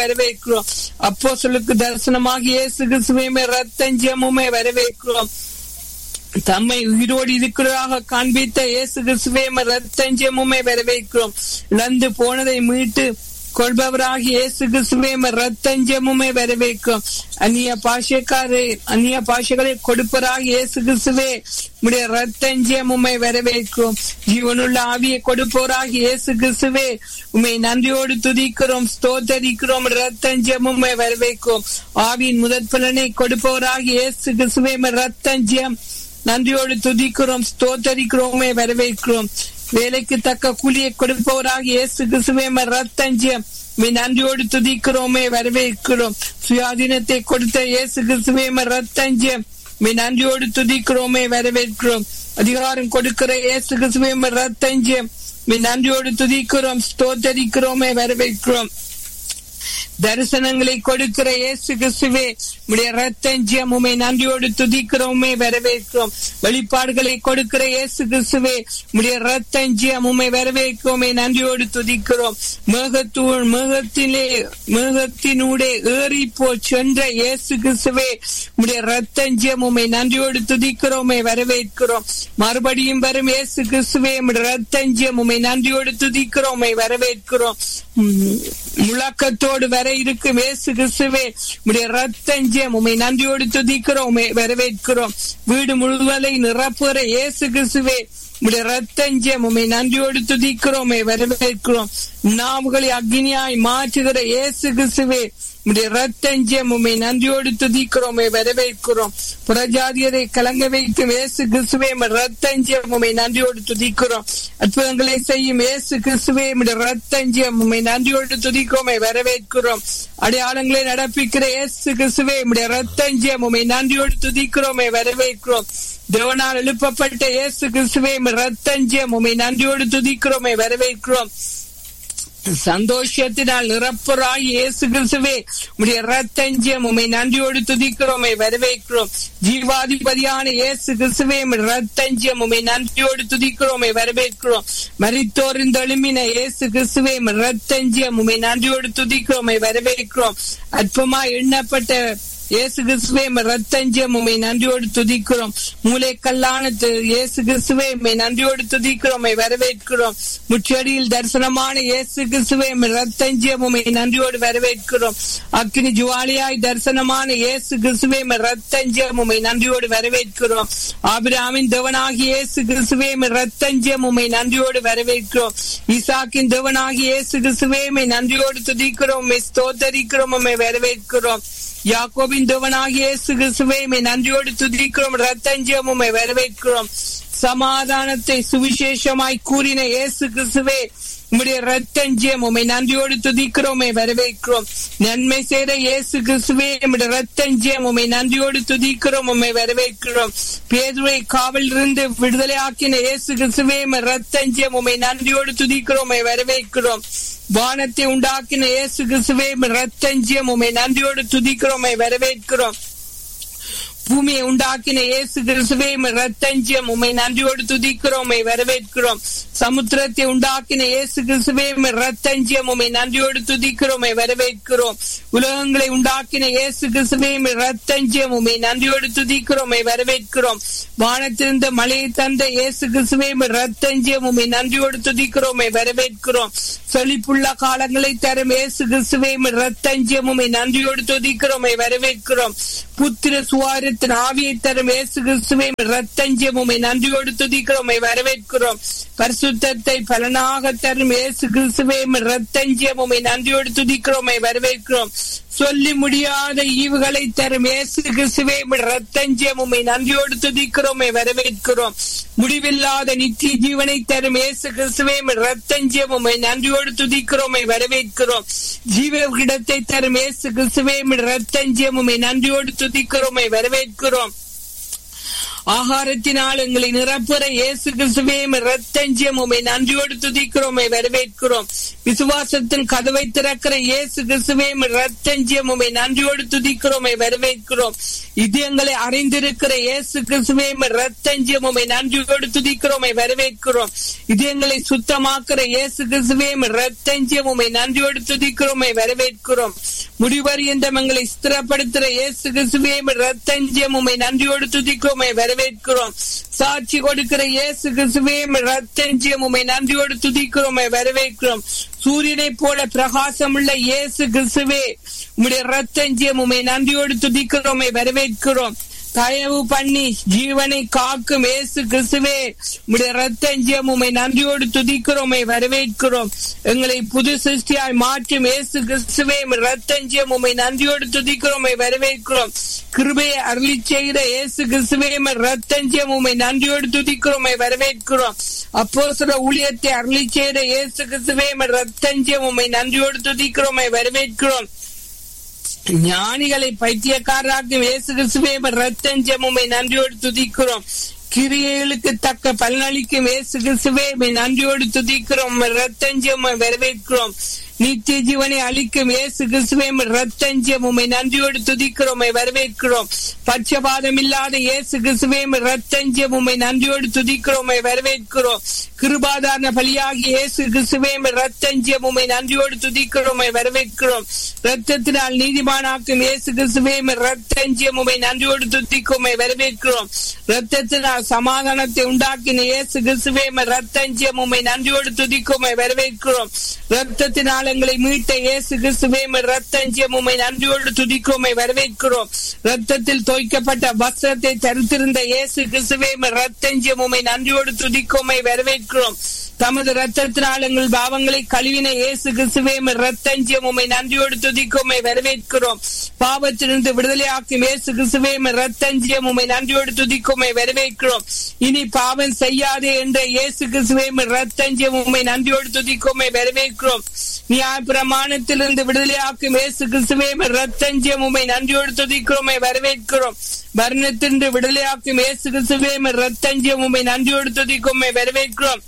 வரவேற்கிறோம் அப்போ சொல்லுக்கு தரிசனமாக இயேசு கிறிஸ்துவையுமே ரத்தஞ்சமுமே வரவேற்கிறோம் தம்மை உயிரோடு இருக்கிறதாக காண்பித்த இயேசு கிறிஸ்துவே ரத்தஞ்சமுமே வரவேற்கிறோம் இழந்து போனதை மீட்டு கொள்பவராக இயேசு கிறிஸ்துவே ரத்தஞ்சமுமே வரவேற்கும் அந்நிய பாஷக்காரை அந்நிய பாஷைகளை கொடுப்பராக இயேசு கிறிஸ்துவே உடைய ரத்தஞ்சமுமை வரவேற்கும் ஜீவனுள்ள ஆவியை கொடுப்போராக இயேசு கிறிஸ்துவே உண்மை நன்றியோடு துதிக்கிறோம் ஸ்தோத்தரிக்கிறோம் ரத்தஞ்சமுமை வரவேற்கும் ஆவியின் முதற் பலனை கொடுப்பவராக இயேசு கிறிஸ்துவே ரத்தஞ்சம் நன்றியோடு துதிக்கிறோம் ஸ்தோத்தரிக்கிறோமே வரவேற்கிறோம் வேலைக்கு தக்க கூலியை கொடுப்பவராக இயேசு கிறிஸ்துவே ரத்தஞ்சியம் நன்றியோடு துதிக்கிறோமே வரவேற்கிறோம் சுயாதீனத்தை கொடுத்த இயேசு கிறிஸ்துவே ரத்தஞ்சியம் நன்றியோடு துதிக்கிறோமே வரவேற்கிறோம் அதிகாரம் கொடுக்கிற இயேசு கிறிஸ்துவே ரத்தஞ்சியம் நன்றியோடு துதிக்கிறோம் ஸ்தோத்தரிக்கிறோமே வரவேற்கிறோம் தரிசனங்களை கொடுக்கிற இயேசு கிறிஸ்துவே உடைய ரத்தஞ்சியம் உமை நன்றியோடு துதிக்கிறோமே வரவேற்கிறோம் வெளிப்பாடுகளை கொடுக்கிற இயேசு கிறிஸ்துவே உடைய ரத்தஞ்சியம் உமை வரவேற்கிறோமே நன்றியோடு துதிக்கிறோம் மேகத்தூள் மேகத்திலே மேகத்தினூடே ஏறி போ சென்ற இயேசு கிறிஸ்துவே உடைய ரத்தஞ்சியம் உமை நன்றியோடு துதிக்கிறோமே வரவேற்கிறோம் மறுபடியும் வரும் இயேசு கிறிஸ்துவே ரத்தஞ்சியம் உமை நன்றியோடு துதிக்கிறோமே வரவேற்கிறோம் முழக்கத்தோடு வர இருக்கும் இயேசு கிறிஸ்துவே உடைய ரத்தஞ்சம் உமை நன்றியோடு துதிக்கிறோம் வரவேற்கிறோம் வீடு முழுவதை நிரப்புகிற இயேசு கிறிஸ்துவே உடைய ரத்தஞ்சம் உமை நன்றியோடு துதிக்கிறோமே வரவேற்கிறோம் நாவுகளை அக்னியாய் மாற்றுகிற இயேசு கிறிஸ்துவே உடைய ரத்தஞ்சம் உமை நன்றியோடு துதிக்கிறோமே வரவேற்கிறோம் புறஜாதியரை கலங்க வைக்கும் இயேசு கிறிஸ்துவே ரத்தஞ்சம் உமை நன்றியோடு துதிக்கிறோம் அற்புதங்களை செய்யும் இயேசு கிறிஸ்துவே ரத்தஞ்சம் உமை நன்றியோடு துதிக்கிறோமே வரவேற்கிறோம் அடையாளங்களை நடப்பிக்கிற இயேசு கிறிஸ்துவே ரத்தஞ்சம் உமை நன்றியோடு துதிக்கிறோமே வரவேற்கிறோம் தேவனால் எழுப்பப்பட்ட இயேசு கிறிஸ்துவே ரத்தஞ்சம் உமை நன்றியோடு துதிக்கிறோமே வரவேற்கிறோம் சந்தோஷத்தினால் நிரப்புறாய் இயேசு கிறிஸ்துவே உடைய ரத்தஞ்சம் உமை நன்றியோடு துதிக்கிறோமே வரவேற்கிறோம் ஜீவாதிபதியான இயேசு கிறிஸ்துவே ரத்தஞ்சம் உமை நன்றியோடு துதிக்கிறோமே வரவேற்கிறோம் மரித்தோரின் எழுமின இயேசு கிறிஸ்துவே ரத்தஞ்சம் உமை நன்றியோடு துதிக்கிறோமே வரவேற்கிறோம் அற்பமா எண்ணப்பட்ட இயேசு கிறிஸ்துவே ரத்தஞ்சம் உமை நன்றியோடு துதிக்கிறோம் மூளைக்கல்லான இயேசு கிறிஸ்துவே உமை நன்றியோடு துதிக்கிறோம் வரவேற்கிறோம் முச்சடியில் தரிசனமான இயேசு கிறிஸ்துவே ரத்தஞ்சம் உமை நன்றியோடு வரவேற்கிறோம் அக்னி ஜுவாலியாய் தரிசனமான இயேசு கிறிஸ்துவே ரத்தஞ்சம் உமை நன்றியோடு வரவேற்கிறோம் ஆபிராமின் தேவனாகி இயேசு கிறிஸ்துவே ரத்தஞ்சம் உமை நன்றியோடு வரவேற்கிறோம் ஈசாக்கின் தேவனாகி இயேசு கிறிஸ்துவே நன்றியோடு துதிக்கிறோம் ஸ்தோத்தரிக்கிறோம் உண்மை வரவேற்கிறோம் யாக்கோபின் தேவனாகிய இயேசு கிறிஸ்துவே நன்றியோடு துதிக்கிறோம் ரத்தஞ்சம் உண்மை வரவேற்கிறோம் சமாதானத்தை சுவிசேஷமாய் கூறின இயேசு கிறிஸ்துவே உம்முடைய ரத்தஞ்சியம் உண்மை நன்றியோடு துதிக்கிறோமே வரவேற்கிறோம் நன்மை செய்த இயேசு கிறிஸ்துவே உம்முடைய ரத்தஞ்சியம் உண்மை நன்றியோடு துதிக்கிறோம் உண்மை வரவேற்கிறோம் பேதுவை காவல் இருந்து விடுதலை ஆக்கின இயேசு கிறிஸ்துவே ரத்தஞ்சியம் உண்மை நன்றியோடு துதிக்கிறோம் வரவேற்கிறோம் வானத்தை உண்டாக்கின இயேசு கிறிஸ்துவே ரத்தஞ்சியம் உண்மை நன்றியோடு துதிக்கிறோம் வரவேற்கிறோம் பூமியை உண்டாக்கின இயேசு கிறிஸ்துவே ரத்தஞ்சியம் உண்மை நன்றியோடு துதிக்கிறோம் வரவேற்கிறோம் சமுத்திரத்தை உண்டாக்கின இயேசு கிறிஸ்துவே ரத்தஞ்சியம் உண்மை நன்றியோடு துதிக்கிறோம் வரவேற்கிறோம் உலகங்களை உண்டாக்கின இயேசு கிறிஸ்துவே ரத்தஞ்சியம் உண்மை நன்றியோடு துதிக்கிறோம் வரவேற்கிறோம் வானத்திருந்த மழையை தந்த இயேசு கிறிஸ்துவே ரத்தஞ்சியம் உண்மை நன்றியோடு துதிக்கிறோம் வரவேற்கிறோம் செழிப்புள்ள காலங்களை தரும் இயேசு கிறிஸ்துவே ரத்தஞ்சியம் உண்மை நன்றியோடு துதிக்கிறோம் வரவேற்கிறோம் புத்திர சுவாரத்தின் ஆவியை தரும் இயேசு கிறிஸ்துவை ரத்தஞ்சியம் உண்மை நன்றியோடு துதிக்கிறோம் வரவேற்கிறோம் பரிசுத்தத்தை பலனாக தரும் இயேசு கிறிஸ்துவை ரத்தஞ்சியம் உண்மை நன்றியோடு துதிக்கிறோம் வரவேற்கிறோம் சொல்லி முடியாத ஈவுகளை தரும் இயேசு கிறிஸ்துவே ரத்தஞ்சியம் உண்மை நன்றியோடு துதிக்கிறோம் வரவேற்கிறோம் முடிவில்லாத நித்திய ஜீவனை தரும் இயேசு கிறிஸ்துவே ரத்தஞ்சியம் உண்மை நன்றியோடு துதிக்கிறோம் வரவேற்கிறோம் ஜீவ இடத்தை தரும் இயேசு கிறிஸ்துவே ரத்தஞ்சியம் உண்மை நன்றியோடு துதிக்கிறோம் வரவேற்கிறோம் ஆகாரத்தினால் எங்களை நிரப்புற இயேசு கிறிஸ்துவே ரத்தஞ்சியம் உமை நன்றியோடு துதிக்கிறோம் உம்மை வரவேற்கிறோம் விசுவாசத்தின் கதவை திறக்கிற இயேசு கிறிஸ்துவே ரத்தஞ்சியம் உமை நன்றியோடு துதிக்கிறோம் உம்மை வரவேற்கிறோம் இதயங்களை அறிந்திருக்கிற இயேசு கிறிஸ்துவே ரத்தஞ்சியம் உமை நன்றியோடு துதிக்கிறோம் உம்மை வரவேற்கிறோம் இதயங்களை சுத்தமாக்குற இயேசு கிறிஸ்துவே ரத்தஞ்சியம் உமை நன்றியோடு துதிக்கிறோம் உம்மை வரவேற்கிறோம் முடிவறியந்தம் எங்களை ஸ்திரப்படுத்துற இயேசு கிறிஸ்துவே ரத்தஞ்சியம் உமை நன்றியோடு துதிக்கிறோம் உம்மை வரவேற்கிறோம் சாட்சி கொடுக்கிற இயேசு கிறிஸ்துவே ரத்தஞ்சியம் உமை நன்றியோடு துதிக்கிறோம் உம்மை வரவேற்கிறோம் சூரியனை போல பிரகாசம் உள்ள இயேசு கிறிஸ்துவே உம்முடைய ரத்தஞ்சியம் உமை நன்றியோடு துதிக்கிறோம் உம்மை வரவேற்கிறோம் தயவு பண்ணி ஜீவனை காக்கும் இயேசு கிறிஸ்துவே உடைய ரத்தஞ்சியம் உமை நன்றியோடு துதிக்கிறோம் உம்மை வரவேற்கிறோம் எங்களை புது சிருஷ்டியாய் மாற்றும் இயேசு கிறிஸ்துவே ரத்தஞ்சியம் உமை நன்றியோடு துதிக்கிறோம் உம்மை வரவேற்கிறோம் கிருபையை அருளி செய்கிற இயேசு கிறிஸ்துவே ரத்தஞ்சியம் உமை நன்றியோடு துதிக்கிறோம் உம்மை வரவேற்கிறோம் அப்போ சில ஊழியத்தை அருளி செய்கிற இயேசு கிறிஸ்துவே ரத்தஞ்சியம் உமை நன்றியோடு துதிக்கிறோம் உம்மை வரவேற்கிறோம் ஞானிகளை பைத்தியக்காரராக்கும் இயேசு கிறிஸ்துவே ரத்தஞ்சம் உம்மை நன்றியோடு துதிக்கிறோம் கிரியைகளுக்கு தக்க பலனளிக்கும் இயேசு கிறிஸ்துவே நன்றியோடு துதிக்கிறோம் ரத்தஞ்சம் வரவேற்கிறோம் நித்திய ஜீவனை அளிக்கும் இயேசு கிறிஸ்துவே ரத்தஞ்சம் உம்மை நன்றியோடு துதிக்கிறோம் வரவேற்கிறோம் பட்சபாதம் இல்லாத இயேசு கிறிஸ்துவே ரத்தஞ்சம் உம்மை நன்றியோடு துதிக்கிறோம் வரவேற்கிறோம் கிருபாதாரண பலியாகி இயேசு கிறிஸ்துவே ரத்தஞ்சம் உம்மை நன்றியோடு துதிக்கிறோம் வரவேற்கிறோம் ரத்தத்தினால் நீதிமானாக்கும் இயேசு கிறிஸ்துவே ரத்தஞ்சம் உம்மை நன்றியோடு துதிக்கும் வரவேற்கிறோம் ரத்தத்தினால் சமாதானத்தை உண்டாக்கின இயேசு கிறிஸ்துவே ரத்தஞ்சம் உம்மை நன்றியோடு துதிக்கும் வரவேற்கிறோம் ரத்தத்தினால் எங்களை மீட்ட இயேசு கிறிஸ்துவே ரத்தஞ்சம் உம்மை நன்றியோடு துதிக்கும் வரவேற்கிறோம் ரத்தத்தில் தோய்க்கப்பட்ட வஸ்திரத்தை தரித்திருந்த இயேசு கிறிஸ்துவே ரத்தஞ்சம் உம்மை நன்றியோடு துதிக்கும் வரவேற்கிறோம் தமது ரத்தத்தினால் எங்கள் பாவங்களை கழுவின இயேசு கிறிஸ்துவே ரத்தஞ்சியம் உம்மை நன்றியோடு துதிக்கும் வரவேற்கிறோம் பாவத்திலிருந்து விடுதலையாக்கும் இயேசு கிறிஸ்துவே ரத்தஞ்சியம் உம்மை நன்றியோடு துதிக்கும் வரவேற்கிறோம் இனி பாவம் செய்யாதே என்ற இயேசு கிறிஸ்துவே ரத்தஞ்சியம் உம்மை நன்றியோடு துதிக்கும் வரவேற்கிறோம் நியாய பிரமாணத்திலிருந்து விடுதலையாக்கும் இயேசு கிறிஸ்துவே ரத்தஞ்சியம் உம்மை நன்றியோடு துதிக்கிறோம் வரவேற்கிறோம் வர்ணத்தின்று விடுதலையாக்கும் இயேசு கிறிஸ்துவே ரத்தஞ்சியம் உம்மை நன்றியோடு துதிக்கும் வரவேற்கிறோம்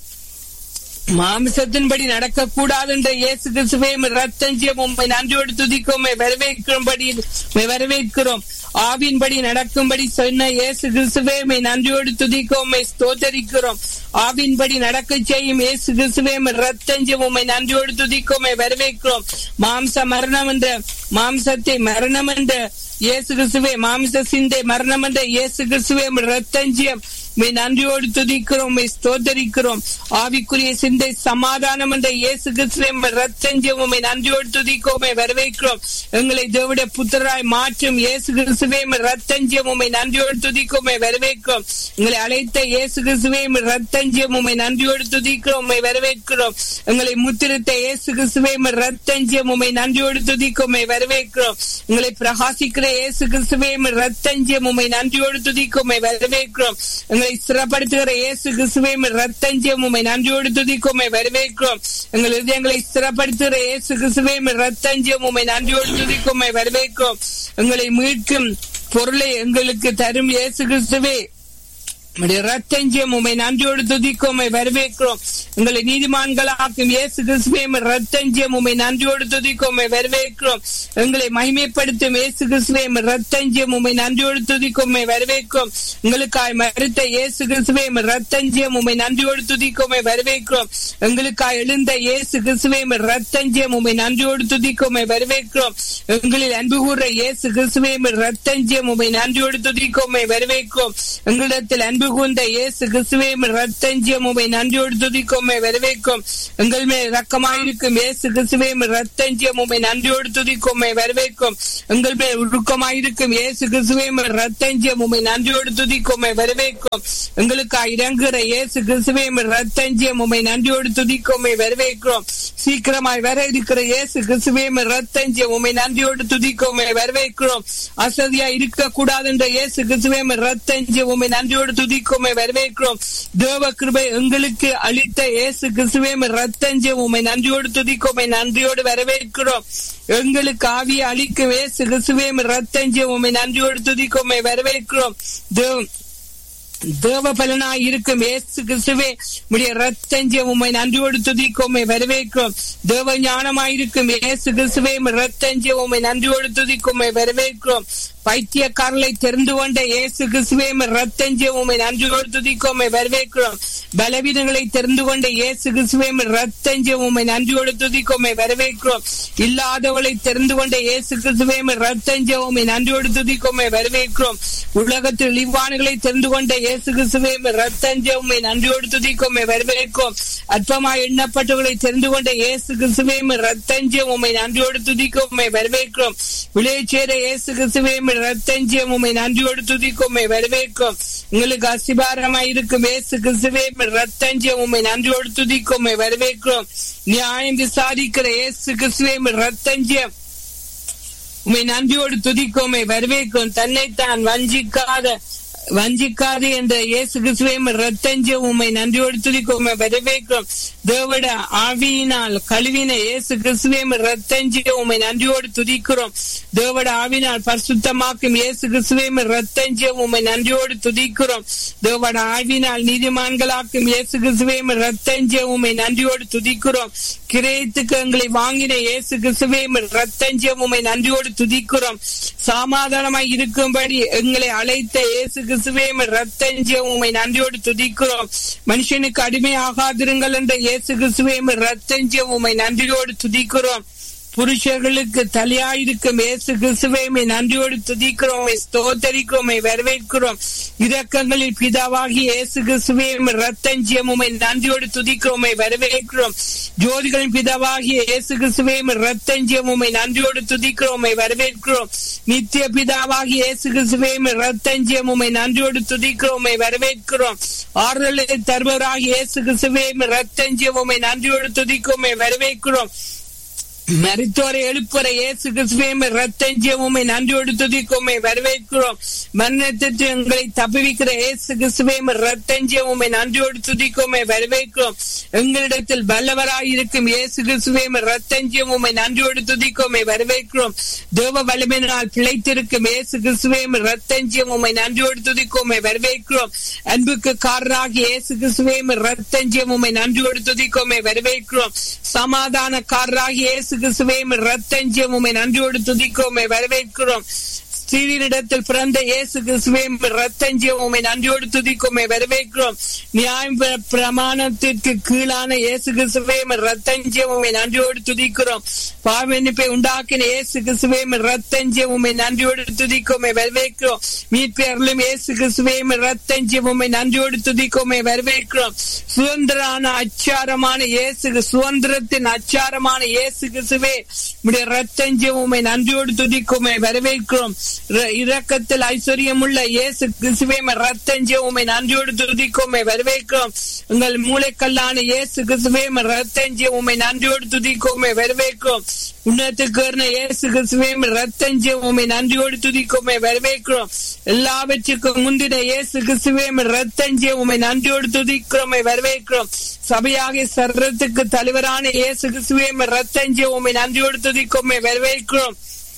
மாமிசத்தின்படி நடக்கக்கூடாது என்ற இயேசு கிறிஸ்துவே ரத்தஞ்சியம் உண்மை நன்றியோடு துதிக்கும் வரவேற்கும்படி வரவேற்கிறோம் ஆவின்படி நடக்கும்படி சொன்ன இயேசு கிறிஸ்துவே நன்றியோடு துதிக்கும் உண்மை ஸ்தோத்தரிக்கிறோம் ஆவின்படி நடக்க செய்யும் இயேசு கிறிஸ்துவே ரத்தஞ்சியம் உண்மை நன்றியோடு துதிக்கும் வரவேற்கிறோம் மாம்ச மரணம் என்ற மாம்சத்தை மரணம் என்ற இயேசு கிறிஸ்துவே மாமிச சிந்தை மரணம் என்ற இயேசு கிறிஸ்துவே ரத்தஞ்சியம் மே நன்றியோடு துதிக்கிறோம் மே ஸ்தோத்தரிக்கிறோம் ஆவிக்குரிய சிந்தை சமாதானம் என்ற இயேசு கிறிஸ்துவம் ரத்தஞ்சம் நன்றியோடு துதிக்கோமே வரவேற்கிறோம் எங்களை தேவடைய புத்தராய் மாற்றும் இயேசு கிறிஸ்துவே ரத்தஞ்சம் உண்மை நன்றியோடு துதிக்கோமே வரவேற்கிறோம் எங்களை அழைத்த இயேசு கிறிஸ்துவே ரத்தஞ்சம் உண்மை நன்றியோடு துதிக்கிறோம் உண்மை வரவேற்கிறோம் எங்களை முத்திருத்த இயேசு கிறிஸ்துவே ரத்தஞ்சம் உண்மை நன்றியோடு துதிக்கோமே வரவேற்கிறோம் எங்களை பிரகாசிக்கிற இயேசு கிறிஸ்துவே ரத்தஞ்சம் உண்மை நன்றியோடு துதிக்கோமே வரவேற்கிறோம் எங்களை ஸ்திரப்படுத்துகிற இயேசு கிறிஸ்துவே ரத்தஞ்சியம் உண்மை நன்றியோடு துதிக்கும் வரவேற்கிறோம் எங்கள் இதயங்களை ஸ்திரப்படுத்துகிற இயேசு கிறிஸ்துவே ரத்தஞ்சியம் உண்மை நன்றியோடு துதிக்கும் வரவேற்கிறோம் எங்களை மீட்கும் பொருளை எங்களுக்கு தரும் இயேசு கிறிஸ்துவே ரத்தஞ்சியம் உண்மை நன்றியோடு துதிக்கும் வரவேற்கிறோம் எங்களை நீதிமான்களாக்கும் இயேசு கிறிஸ்துவே ரத்தஞ்சியம் உண்மை நன்றியோடு துதிக்கும் வரவேற்கிறோம் எங்களை மகிமைப்படுத்தும் இயேசு கிறிஸ்துவே ரத்தஞ்சியம் உண்மை நன்றியோடு துதிக்கும் வரவேற்கிறோம் எங்களுக்காய் மறுத்த இயேசு கிறிஸ்துவே ரத்தஞ்சியம் உண்மை நன்றியோடு துதிக்கும் வரவேற்கிறோம் எங்களுக்காய் எழுந்த இயேசு கிறிஸ்துவே ரத்தஞ்சியம் உண்மை நன்றியோடு துதிக்கும் வரவேற்கிறோம் எங்களில் அன்பு கூற இயேசு கிறிஸ்துவே ரத்தஞ்சியம் உண்மை நன்றியோடு துதிக்கும் வரவேற்கிறோம் எங்களிடத்தில் அன்பு கூர்ந்த இயேசு கிறிஸ்துவே ரத்தஞ்சியம் உண்மை நன்றியோடு துதிக்கும் வரவேற்கும் எங்கள் மேல் ரக்கமாயிருக்கும் இயேசு கிறிஸ்துவே ரத்தஞ்சியம் உண்மை நன்றியோடு துதிக்கும் வரவேற்கும் எங்கள் மேல் உருக்கமாயிருக்கும் இயேசு கிறிஸ்துவே ரத்தஞ்சியம் உண்மை நன்றியோடு துதிக்கும் வரவேற்கும் எங்களுக்காக இறங்குகிற இயேசு கிறிஸ்துவே ரத்தஞ்சியம் உண்மை நன்றியோடு துதிக்கும் வரவேற்கிறோம் சீக்கிரமாய் வர இருக்கிற இயேசு கிறிஸ்துவே ரத்தஞ்சியம் உண்மை நன்றியோடு துதிக்கும் வரவேற்கிறோம் அசதியா இருக்க கூடாது என்ற இயேசு கிறிஸ்துவே ரத்தஞ்சியம் உண்மை நன்றியோடு துதிக்கும் வரவேற்கிறோம் தேவ கிருபை எங்களுக்கு அளித்த இயேசு கிறிஸ்துவே ரத்தஞ்சியம் உண்மை நன்றியோடு துதிக்கும் நன்றியோடு வரவேற்கிறோம் எங்களுக்கு ஆவியை அளிக்கும் இயேசு கிறிஸ்துவே ரத்தஞ்சியம் உண்மை நன்றியோடு துதிக்கும் வரவேற்கிறோம் தேவ தேவ பலனாய் இருக்கும் ஏசு கிறிஸ்துவே உடைய ரத்தஞ்ச உண்மை நன்றியோடு துதிக்கும் உம்மை வரவேற்கிறோம் தேவ ஞானமாயிருக்கும் ஏசு கிறிஸ்துவே ரத்தஞ்ச உண்மை நன்றியோடு துதிக்கும் உம்மை வரவேற்கிறோம் பைத்தியக்காரலை தெரிந்து கொண்ட இயேசு கிறிஸ்துவே ரத்தஞ்ச உண்மை நன்றியோடு துதிக்கும் உம்மை வரவேற்கிறோம் பலவீனங்களை தெரிந்து கொண்ட இயேசு கிறிஸ்துவே ரத்தஞ்ச உண்மை நன்றியோடு துதிக்கும் உம்மை வரவேற்கிறோம் இல்லாதவளை தெரிந்து கொண்ட இயேசு கிறிஸ்துவே ரத்தஞ்ச உண்மை நன்றியோடு துதிக்கும் உம்மை வரவேற்கிறோம் உலகத்தில் இழிவானுகளை தெரிந்து கொண்ட இயேசு கிறிஸ்துவே ரத்தஞ்ச உண்மை நன்றியோடு துதிக்கும் உம்மை வரவேற்கும் அற்பமாய் எண்ணப்பட்டவர்களை தெரிந்து கொண்ட இயேசு கிறிஸ்துவே ரத்தஞ்ச உண்மை நன்றியோடு துதிக்கும் உம்மை வரவேற்கும் விளைச்சேர இயேசு கிறிஸ்துவே ரத்தஞ்ச உண்மை நன்றியோடு துதிக்கும் உம்மை வரவேற்கும் உங்களுக்கு அசிபாரமாய் இருக்கும் இயேசு கிறிஸ்துவே ரத்தஞ்ச உண்மை நன்றியோடு துதிக்கும் உம்மை வரவேற்கும் நியாயம் விசாரிக்கிற இயேசு கிறிஸ்துவே ரத்தஞ்சம் உம்மை நன்றியோடு துதிக்கோமை வரவேற்கும் தன்னைத்தான் வஞ்சிக்காத வஞ்சிக்காது என்ற இயேசு கிறிஸ்துவை ரத்தஞ்ச உண்மை நன்றியோடு துதிக்கோமை வரவேற்கும் தேவட ஆவியினால் கழுவின இயேசு கிறிஸ்துவை ரத்தஞ்ச உண்மை நன்றியோடு துதிக்கிறோம் தேவட ஆவினால் பரிசுத்தமாக்கும் இயேசு கிறிஸ்துவை ரத்தஞ்ச உண்மை நன்றியோடு துதிக்கிறோம் தேவட ஆவினால் நீதிமான்களாக்கும் இயேசு கிறிஸ்துவை ரத்தஞ்ச உண்மை நன்றியோடு துதிக்கிறோம் கிரயத்துக்கு எங்களை வாங்கின இயேசு கிறிஸ்துவை ரத்தஞ்ச உண்மை நன்றியோடு துதிக்கிறோம் சமாதானமாய் இருக்கும்படி எங்களை அழைத்த இயேசு கிறிஸ்துவே ரத்தஞ்ச உண்மை நன்றியோடு துதிக்கிறோம் மனுஷனுக்கு அடிமையாகாதிருங்கள் என்ற இயேசு கிறிஸ்துவே ரத்தஞ்ச உண்மை நன்றியோடு துதிக்கிறோம் புருஷர்களுக்கு தலையாயிருக்கும் இயேசு கிறிஸ்துவை நன்றியோடு துதிக்கிறோம் ஸ்தோத்தரிக்கிறோம் வரவேற்கிறோம் இரக்கங்களில் பிதாவாகி இயேசு கிறிஸ்துவே ரத்தஞ்சியம் உமை நன்றியோடு துதிக்கிறோம் வரவேற்கிறோம் ஜோதிகளின் பிதாவாகிய இயேசு கிறிஸ்துவே ரத்தஞ்சியம் உமை நன்றியோடு துதிக்கிறோம் வரவேற்கிறோம் நித்திய பிதாவாகி இயேசு கிறிஸ்துவே ரத்தஞ்சியம் உமை நன்றியோடு துதிக்கிறோம் வரவேற்கிறோம் ஆறுதலை தருபவராகி இயேசு கிறிஸ்துவே ரத்தஞ்சியம் உமை நன்றியோடு துதிக்கிறோம் வரவேற்கிறோம் மருத்துவரை எழுப்புற இயேசு கிறிஸ்துவே ரத்தஞ்சியம் உண்மை நன்றியோடு துதிக்குமை வரவேற்கிறோம் மரணத்திற்கு எங்களை தப்புவிக்கிற இயேசு கிறிஸ்துவே ரத்தஞ்சியம் உண்மை நன்றியோடு துதிக்குமை வரவேற்கிறோம் எங்களிடத்தில் வல்லவராய் இருக்கும் இயேசு கிறிஸ்துவே ரத்தஞ்சியம் உண்மை நன்றியோடு துதிக்குமை வரவேற்கிறோம் தேவ வலிமையினால் பிழைத்திருக்கும் இயேசு கிறிஸ்துவே ரத்தஞ்சியம் உண்மை நன்றியோடு துதிக்குமை வரவேற்கிறோம் அன்புக்கு காரராகி இயேசு கிறிஸ்துவே ரத்தஞ்சியம் உண்மை நன்றியோடு துதிக்குமை வரவேற்கிறோம் சமாதானக்காரராகி இயேசு கிறிஸ்துவே ரத்தஞ்சியம் உண்மை நன்றியோடு துதிக்கோமை வரவேற்கிறோம் ஸ்ரீரிடத்தில் பிறந்த இயேசு கிறிஸ்துவே ரத்தஞ்சியம் உண்மை நன்றியோடு துதிக்கோமை வரவேற்கிறோம் நியாயம் பிரமாணத்திற்கு கீழான இயேசு கிறிஸ்துவே ரத்தஞ்சியம் உண்மை நன்றியோடு துதிக்கிறோம் பாவெண்ணிப்பை உண்டாக்கின இயேசு கிறிஸ்துவே ரத்தஞ்சியம் உண்மை நன்றியோடு துதிக்கோமை வரவேற்கிறோம் மீட்பேர்களும் இயேசு கிறிஸ்துவே ரத்தஞ்சியம் உண்மை நன்றியோடு துதிக்கோமை வரவேற்கிறோம் சுதந்திரான அச்சாரமான இயேசு சுதந்திரத்தின் அச்சாரமான இயேசு கிறிஸ்துவே உடைய ரத்தஞ்சியம் உண்மை நன்றியோடு துதிக்கோமை வரவேற்கிறோம் இரக்கத்தில் ஐஸ்வர்யம் உள்ள இயேசு கிறிஸ்துவே ரத்தஞ்சியம் உண்மை நன்றியோடு துதிக்கோமை வரவேற்கிறோம் உங்கள் மூளைக்கல்லான இயேசு கிறிஸ்துவே ரத்தஞ்சியம் உண்மை நன்றியோடு துதிக்கோமை வரவேற்கிறோம் உன்னத்துக்கு இயேசு கிறிஸ்துவே ரத்தஞ்சியம் உண்மை நன்றியோடு துதிக்கோமை வரவேற்கிறோம் எல்லாவற்றுக்கும் முந்தின இயேசு கிறிஸ்துவே ரத்தஞ்சியம் உண்மை நன்றியோடு துதிக்கிறோமை வரவேற்கிறோம் சபையாக சர்றத்துக்கு தலைவரான இயேசு கிறிஸ்துவே ரத்தஞ்சியம் உண்மை நன்றியோடு துதிக்கோமை வரவேற்கிறோம்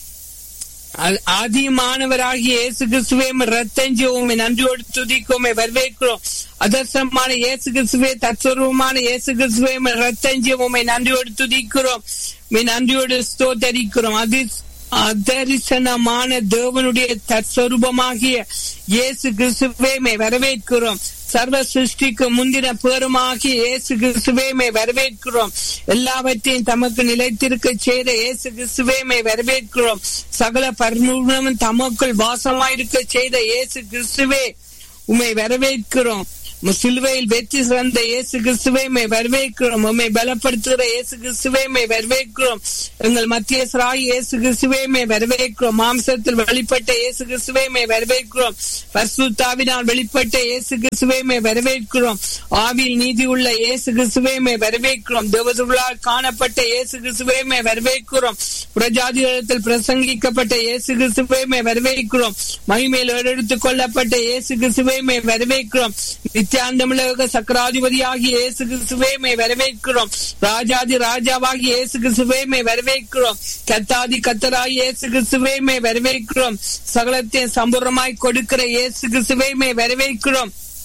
ஆதிமானவராகிய இயேசு கிறிஸ்துவே ரத்தஞ்சி உண்மை நன்றியோடு துதிக்கோமை வரவேற்கிறோம் அதர்சனமான இயேசு கிறிஸ்துவே தற்சொருவமான இயேசு கிறிஸ்துவே ரத்தஞ்சி உண்மை நன்றியோடு துதிக்கிறோம் நன்றியோடு ஸ்தோத்தரிக்கிறோம் அது அதரிசனமான தேவனுடைய தற்சொரூபமாகிய இயேசு கிறிஸ்துவே வரவேற்கிறோம் சர்வ சிருஷ்டிக்கு முந்தின பேருமாகி இயேசு கிறிஸ்துவேமை வரவேற்கிறோம் எல்லாவற்றையும் தமக்கு நிலைத்திருக்க செய்த இயேசு கிறிஸ்துவேமை வரவேற்கிறோம் சகல பரிமூலமும் தமக்குள் வாசமாயிருக்க செய்த இயேசு கிறிஸ்துவே உண்மை வரவேற்கிறோம் சிலுவையில் வெற்றி சிறந்த இயேசு கிறிஸ்துவை வரவேற்கிறோம் உண்மை பலப்படுத்துகிற இயேசு கிறிஸ்துவை வரவேற்கிறோம் எங்கள் மத்திய சிராய் இயேசு கிறிஸ்துவை வரவேற்கிறோம் மாம்சத்தில் வெளிப்பட்ட இயேசு கிறிஸ்துவை வரவேற்கிறோம் பர்சுத்தாவினால் வெளிப்பட்ட இயேசு கிறிஸ்துவை வரவேற்கிறோம் ஆவியில் நீதி உள்ள இயேசு கிறிஸ்துவை வரவேற்கிறோம் தேவதுள்ளால் காணப்பட்ட இயேசு கிறிஸ்துவை வரவேற்கிறோம் புரஜாதிகளிடத்தில் பிரசங்கிக்கப்பட்ட இயேசு கிறிஸ்துவை வரவேற்கிறோம் மகிமையில் எடுத்துக் கொள்ளப்பட்ட இயேசு கிறிஸ்துவை வரவேற்கிறோம் நித்தியாந்தமிழக சக்கராதிபதியாகி இயேசு கிறிஸ்துவே வரவேற்கிறோம் ராஜாதி ராஜாவாகி இயேசு கிறிஸ்துவே வரவேற்கிறோம் கத்தாதி கத்தராகி இயேசு கிறிஸ்துவே வரவேற்கிறோம் சகலத்தை சம்பூர்ணமாய் கொடுக்கிற இயேசு கிறிஸ்துவே வரவேற்கிறோம்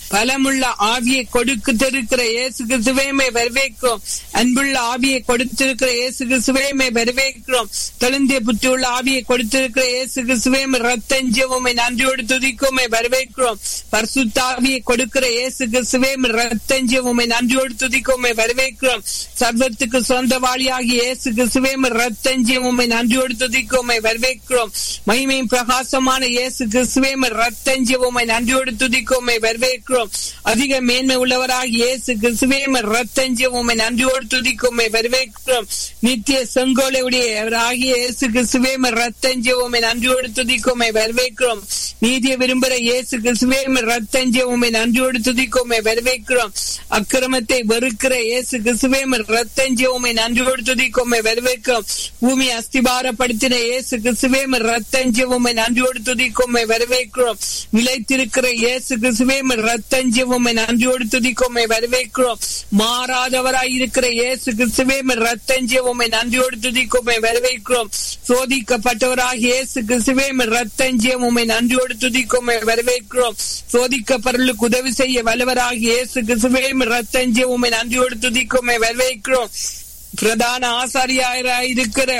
பலமுள்ள ஆவியை கொடுத்திருக்கிற இயேசு கிறிஸ்துவேமை வரவேற்கிறோம் அன்புள்ள ஆவியை கொடுத்திருக்கிற இயேசு கிறிஸ்துவேமை வரவேற்கிறோம் தெளிந்திய புத்தியுள்ள ஆவியை கொடுத்திருக்கிற இயேசு கிறிஸ்துவேமை ரத்தஞ்சவுமை நன்றியோடு துதிக்குமை வரவேற்கிறோம் பரிசுத்தாவியை கொடுக்கிற இயேசு கிறிஸ்துவேமை ரத்தஞ்சவுமை நன்றியோடு துதிக்குமை வரவேற்கிறோம் சர்வத்துக்கு சொந்தவாளியாகி இயேசு கிறிஸ்துவேமை ரத்தஞ்சவுமை நன்றியோடு துதிக்குமை வரவேற்கிறோம் மகிமையும் பிரகாசமான இயேசு கிறிஸ்துவேமை ரத்தஞ்சவுமை நன்றியோடு துதிக்குமை வரவேற்கிறோம் அதிக மேன்மை உள்ளவராக இயேசு கிறிஸ்துவேமை ரத்தஞ்சவுமை நன்றியோடு துதிக்குமை வரவேற்கிறோம் நித்திய செங்கோலை உடையவராகிய இயேசு கிறிஸ்துவேமை ரத்தஞ்சவுமை நன்றியோடு துதிக்குமை வரவேற்கிறோம் நீதியை விரும்புகிற இயேசு கிறிஸ்துவேமை ரத்தஞ்சவுமை நன்றியோடு துதிக்குமை வரவேற்கிறோம் அக்கிரமத்தை வெறுக்கிற இயேசு கிறிஸ்துவேமை ரத்தஞ்சவுமை நன்றியோடு துதிக்குமை வரவேற்கிறோம் பூமி அஸ்திபாரப்படுத்தின இயேசு கிறிஸ்துவேமை ரத்தஞ்சவுமை நன்றியோடு துதிக்குமை வரவேற்கிறோம் நிலைத்திருக்கிற இயேசு கிறிஸ்துவேமை ரத்தஞ்சவுமை நன்றியோடு துதிக்குமை வரவேற்கிறோம் மாறாதவராய் இருக்கிற இயேசு கிறிஸ்துவேமை ரத்தஞ்சவுமை நன்றியோடு துதிக்குமை வரவேற்கிறோம் சோதிக்கப்பட்டவராக இயேசு கிறிஸ்துவேமை ரத்தஞ்சவுமை நன்றியோடு துதிக்குமை வரவேற்கிறோம் சோதிக்கப்பொருளுக்கு உதவி செய்ய வல்லவராக இயேசு கிறிஸ்துவேமை ரத்தஞ்சவுமை நன்றியோடு துதிக்குமை வரவேற்கிறோம் பிரதான ஆசாரியாயிருக்கிற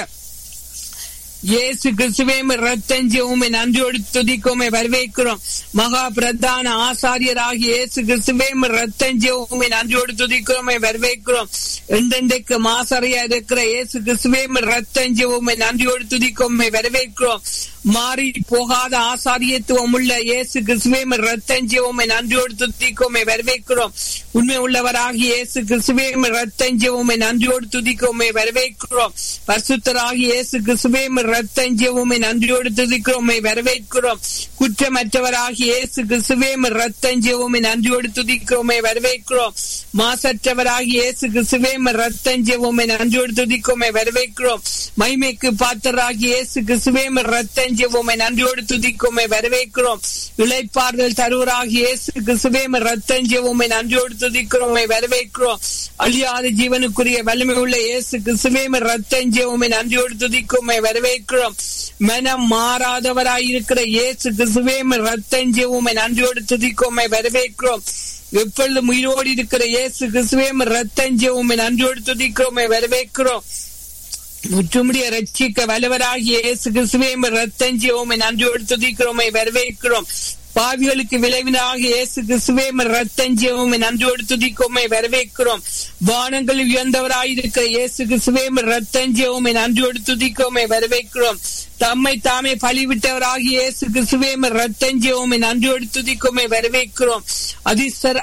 இயேசு கிறிஸ்துவேமை ரத்தஞ்சவுமை நன்றியோடு துதிக்குமை வரவேற்கிறோம் மகா பிரதான ஆசாரியராகி இயேசு கிறிஸ்துவேமை ரத்தஞ்சவுமை நன்றியோடு துதிக்கிறோமை வரவேற்கிறோம் எந்தெந்தைக்கு மாசாரியா இருக்கிற இயேசு கிறிஸ்துவேமை ரத்தஞ்சவுமை நன்றியோடு துதிக்குமை வரவேற்கிறோம் மாறி போகாத ஆசாரியத்துவம் உள்ள இயேசு கிறிஸ்துவேமை ரத்தஞ்சவுமை நன்றியோடு துதிக்குமை வரவேற்கிறோம் உண்மை உள்ளவராக இயேசு கிறிஸ்துவேமை ரத்தஞ்சவுமை நன்றியோடு துதிக்குமை வரவேற்கிறோம் பரிசுத்தராகி இயேசு கிறிஸ்துவேமை ரத்தஞ்சவுமை நன்றியோடு துதிக்கிறோமை வரவேற்கிறோம் குற்றமற்றவராகி இயேசு கிறிஸ்துவேமை ரத்தஞ்சவுமை நன்றியோடு துதிக்கிறோமை வரவேற்கிறோம் மாசற்றவராகி இயேசு கிறிஸ்துவேமை ரத்தஞ்சவுமை நன்றியோடு துதிக்குமை வரவேற்கிறோம் மைமைக்கு பாத்தராகி இயேசு கிறிஸ்துவேமை ரத்தஞ்சவுமை நன்றியோடு துதிக்குமை வரவேற்கிறோம் இளைப்பாறுதல் தருவராகி இயேசு கிறிஸ்துவேமை ரத்தஞ்சவுமை நன்றியோடு துதிக்கிறோமை வரவேற்கிறோம் அழியாத ஜீவனுக்குரிய வலிமை உள்ள இயேசு கிறிஸ்துவேமை ரத்தஞ்சவுமை நன்றியோடு துதிக்குமை வரவேற்கிறோம் மனம் மாறாதவராய் இருக்கிற இயேசு கிறிஸ்துவேமை ரத்தஞ்சவுமை நன்றியோடு துதிக்குமை வரவேற்கிறோம் எப்பொழுதும் உயிரோடு இருக்கிற இயேசு கிறிஸ்துவேமை ரத்தஞ்சவுமை நன்றியோடு துதிக்கிறோமை வரவேற்கிறோம் முற்றுமுடிய ரட்சிக்க வல்லவராகிய இயேசு கிறிஸ்துவேமை ரத்தஞ்சவுமை நன்றியோடு துதிக்கிறோமை வரவேற்கிறோம் பாவிகளுக்கு விளைவினாக இயேசு கிறிஸ்துவே ரத்தஞ்சவுமை நன்றியோடு துதிக்கோமை வரவேற்கிறோம் வானங்கள் உயர்ந்தவராயிருக்கிற இயேசு கிறிஸ்துவே ரத்தஞ்சவுமை நன்றியோடு துதிக்கோமை வரவேற்கிறோம் தம்மை தாமே பழிவிட்டவராக இயேசு கிறிஸ்துவே ரத்தஞ்சவுமை நன்றியோடு துதிக்கோமை வரவேற்கிறோம் அதிசர்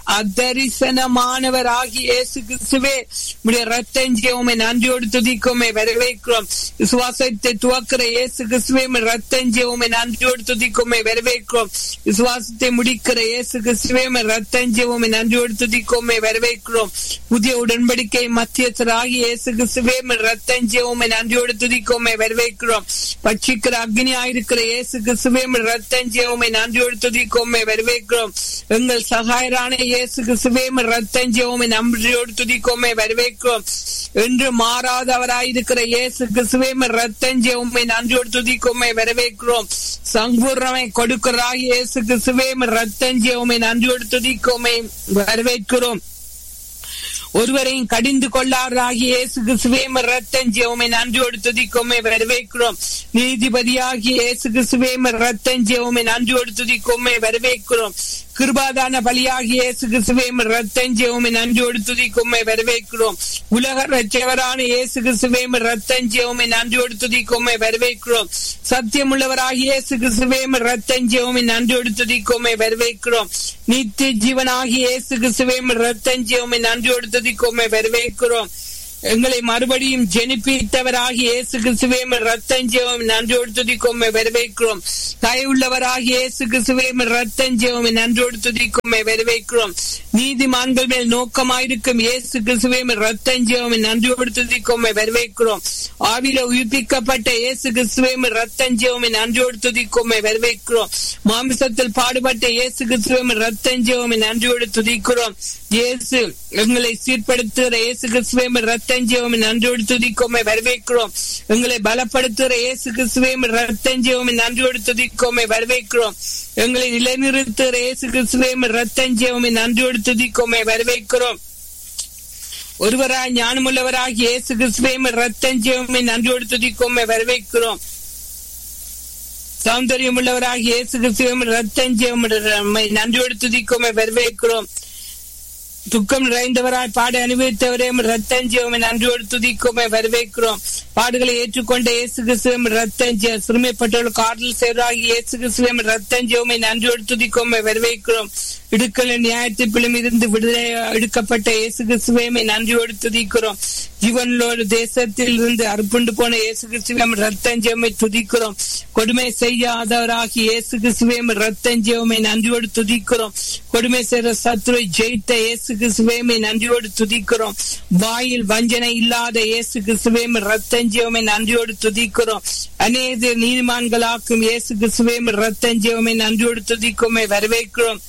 அதரிசனமானவராகி இயேசு கிறிஸ்துவே உடைய ரத்தஞ்சவுமை நன்றியோடு துதிக்கோமை வரவேற்கிறோம் விசுவாசத்தை துவக்கிற இயேசு கிறிஸ்துவே ரத்தஞ்சவுமை நன்றியோடு துதிக்கோமை வரவேற்கிறோம் விசுவாசத்தை முடிக்கிற இயேசு கிறிஸ்துவே ரத்தஞ்சவுமை நன்றியோடு துதிக்கோமை வரவேற்கிறோம் புதிய உடன்படிக்கை மத்தியஸ்தராகி இயேசு கிறிஸ்துவே ரத்தஞ்சவுமை நன்றியோடு துதிக்கோமை வரவேற்கிறோம் பட்சிக்கிற அக்னி ஆயிருக்கிற இயேசு கிறிஸ்துவே ரத்தஞ்சவுமை நன்றியோடு துதிக்கோமை வரவேற்கிறோம் எங்கள் சகாயரான இயேசு கிறிஸ்துவே ரத்தஞ்சவுமை நன்றியோடு துதிக்கோமை வரவேற்கிறோம் என்று மாறாதவராயிருக்கிற இயேசு கிறிஸ்துவே ரத்தஞ்சவுமை நன்றியோடு துதிக்கோமை வரவேற்கிறோம் சம்பூர்ணமை கொடுக்கிறாய் இயேசு கிறிஸ்துவே ரத்தஞ்சவுமை நன்றியோடு துதிக்கோமை வரவேற்கிறோம் ஒருவரையும் கடிந்து கொள்ளாராகி இயேசு கிறிஸ்துவே ரத்தஞ்சவுமை நன்றியோடு துதிக்கோமை வரவேற்கிறோம் நீதிபதியாகி இயேசு கிறிஸ்துவே ரத்தஞ்சவுமை நன்றியோடு துதிக்கோமை வரவேற்கிறோம் கிருபாதான பலியாகி இயேசு கிறிஸ்துவே ரத்தஞ்சவுமை நன்றியோடு துதிக்கோமை வரவேற்கிறோம் உலக ரச்சவரான இயேசு கிறிஸ்துவே ரத்தஞ்சவுமை நன்றியோடு துதிக்கோமை வரவேற்கிறோம் சத்தியமுள்ளவராகி இயேசு கிறிஸ்துவே ரத்தஞ்சவுமை நன்றியோடு துதிக்கோமை வரவேற்கிறோம் நித்திய ஜீவனாகி இயேசு கிறிஸ்துவே ரத்தஞ்சவுமை நன்றியோடு துதிக்கோமை வரவேற்கிறோம் எங்களை மறுபடியும் ஜெனிப்பித்தவராகி இயேசு கிறிஸ்துவே ரத்தஞ்செவம் நன்றோடு துதிக்கோமை வரவேற்கிறோம் தயவுள்ளவராகி இயேசு கிறிஸ்துவே ரத்தஞ்செவம் நன்றோடு துதிக்கோமை வரவேற்கிறோம் நீதிமான்கள் மேல் நோக்கமாயிருக்கும் இயேசு கிறிஸ்துவே ரத்தஞ்செவம் நன்றியோடு துதிக்கோமை வரவேற்கிறோம் ஆவில உயிர்ப்பிக்கப்பட்ட இயேசு கிறிஸ்துவே ரத்தஞ்செவம் நன்றியோடு துதிக்கோமை வரவேற்கிறோம் மாமிசத்தில் பாடுபட்ட இயேசு கிறிஸ்துவே ரத்தஞ்செவம் நன்றியோடு துதிக்கிறோம் இயேசு எங்களை சீர்படுத்துகிற இயேசு கிறிஸ்துவே ரத்த ரத்தஞ்சேவமை நன்றியோடு துதிக்கோமை வரவேற்கிறோம் எங்களை பலப்படுத்துகிற இயேசு கிறிஸ்துவே ரத்தஞ்சேவமை நன்றியோடு துதிக்கோமை வரவேற்கிறோம் எங்களை நிலைநிறுத்துகிற இயேசு கிறிஸ்துவே ரத்தஞ்சேவமை நன்றியோடு துதிக்கோமை வரவேற்கிறோம் ஒருவராய் ஞானமுள்ளவராக இயேசு கிறிஸ்துவே ரத்தஞ்சேவமை நன்றியோடு துதிக்கோமை வரவேற்கிறோம் சௌந்தரியம் உள்ளவராக இயேசு கிறிஸ்துவம் ரத்தஞ்சம் நன்றியோடு துதிக்கோமை வரவேற்கிறோம் துக்கம் நிறைந்தவராய் பாட அனுபவித்தவரே ரத்தஞ்சம் நன்றியோடு துதிக்கோமை வரவேற்கிறோம் பாடுகளை ஏற்றுக்கொண்ட இயேசு கிறிஸ்துவம் ரத்தஞ்ச சிறுமைப்பட்டவர்களுக்கு ஆறுதல் செய்வராக இயேசு கிறிஸ்துவம் ரத்தஞ்சோமை நன்றியோடு துதிக்கோமை வரவேற்கிறோம் இடுக்கல நியாயத்திற்குள்ளும் இருந்து விடுதலை எடுக்கப்பட்ட இயேசு கிறிஸ்துவையுமே நன்றியோடு துதிக்கிறோம் ஜீவனோடு தேசத்தில் இருந்து அறுப்புண்டு போன இயேசு கிறிஸ்துவம் ரத்தஞ்சோமை துதிக்கிறோம் கொடுமை செய்யாதவராகி இயேசு கிறிஸ்துவையும் ரத்தஞ்சோமை நன்றியோடு துதிக்கிறோம் கொடுமை செய்கிற சத்ருவை ஜெயித்த இயேசு கிறிஸ்துவையுமே நன்றியோடு துதிக்கிறோம் வாயில் வஞ்சனை இல்லாத இயேசு கிறிஸ்துவையும் ரத்தஞ்சோமை நன்றியோடு துதிக்கிறோம் அநேக நீதிமான்களாக்கும் இயேசு கிறிஸ்துவையும் ரத்தஞ்சோமை நன்றியோடு துதிக்கோமை வரவேற்கிறோம்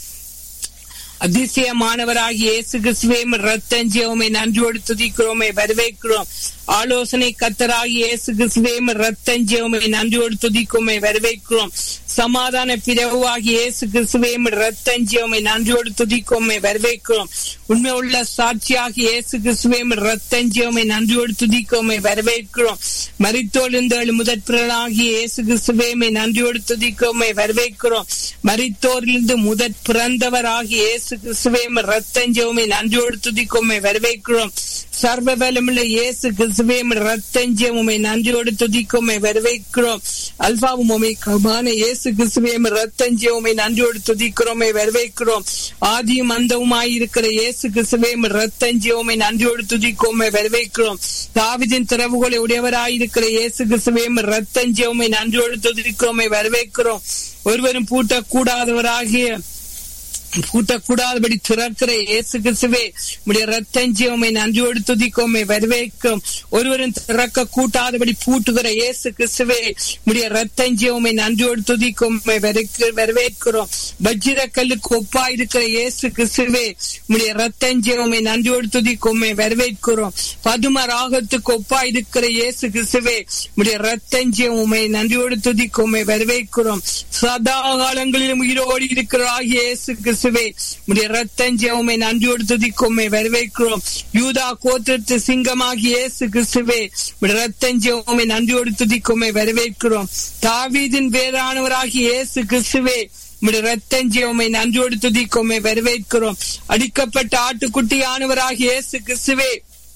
அதிசயமானவராகி இயேசு கிறிஸ்துவையும் ரத்தஞ்சேவுமை நன்றியோடு துதிக்கிறோமே வரவேற்கிறோம் ஆலோசனை கத்தராகி இயேசு கிறிஸ்துவையும் ரத்தஞ்சேவுமை நன்றியோடு துதிக்குமே வரவேற்கிறோம் சமாதான பிறவாகி இயேசு கிறிஸ்துவையும் ரத்தஞ்சேவுமை நன்றியோடு துதிக்குமே வரவேற்கிறோம் உண்மை உள்ள சாட்சியாகி இயேசு கிறிஸ்துவையும் ரத்தஞ்சேவுமை நன்றியோடு துதிக்குமே வரவேற்கிறோம் மரித்தோழிந்தேழு முதற் பிறனாகி இயேசு கிறிஸ்துவையுமே நன்றியோடு துதிக்குமே வரவேற்கிறோம் மரித்தோரிலிருந்து முதற் பிறந்தவராகி இயேசு கிறிஸ்துவையும் ரத்தஞ்சேவுமை நன்றியோடு துதிக்குமே வரவேற்கிறோம் சர்வ பலமுள்ள இயேசு கிறிஸ்துவையும் ரத்தஞ்சேவுமை நன்றியோடு துதிக்குமே வரவேற்கிறோம் அல்பாவும் உமைக்குமான இயேசு கிறிஸ்துவையும் ரத்தஞ்சேவுமை நன்றியோடு துதிக்கிறோமே வரவேற்கிறோம் ஆதியும் அந்தவுமாய் இருக்கிற இயேசு கிறிஸ்துவையும் ரத்தஞ்சேவுமை நன்றியோடு துதிக்கோமே வரவேற்கிறோம் தாவிதின் திறவுகளை உடையவராயிருக்கிற இயேசு கிறிஸ்துவையும் ரத்தஞ்சேவுமை நன்றியோடு துதிக்கிறோமே வரவேற்கிறோம் ஒருவரும் பூட்டக்கூடாதவராகிய பூட்டக்கூடாதபடி திறக்கிற இயேசு கிறிஸ்துவே உடைய ரத்தஞ்சியமை நன்றியோடு துதிக்கோமை வரவேற்கும் ஒருவரும் திறக்க கூட்டாதபடி பூட்டுகிற இயேசு கிறிஸ்துவே உடைய ரத்தஞ்சியமை நன்றியோடு துதிக்கோமை வரவேற்கிறோம் வஜ்ர கல்லுக்கு ஒப்பா இருக்கிற இயேசு கிறிஸ்துவே உடைய ரத்தஞ்சியமை நன்றியோடு துதிக்கோமை வரவேற்கிறோம் பதும ராகத்துக்கு ஒப்பா இருக்கிற இயேசு கிறிஸ்துவே உடைய ரத்தஞ்சியமை நன்றியோடு துதிக்கோமை வரவேற்கிறோம் சதா காலங்களிலும் உயிரோடு இருக்கிற இயேசு கிறிஸ்துவே உடைய ரத்தஞ்சவுமை நன்றியோடு துதிக்கோமை வரவேற்கிறோம் யூதா கோத்திரத்து சிங்கமாகி இயேசு கிறிஸ்துவே உடைய ரத்தஞ்சவுமை நன்றியோடு துதிக்கோமை வரவேற்கிறோம் தாவீதின் வேறானவராகி இயேசு கிறிஸ்துவே உடைய ரத்தஞ்சவுமை நன்றியோடு துதிக்கோமை வரவேற்கிறோம் அடிக்கப்பட்ட ஆட்டுக்குட்டியானவராகி இயேசு கிறிஸ்துவே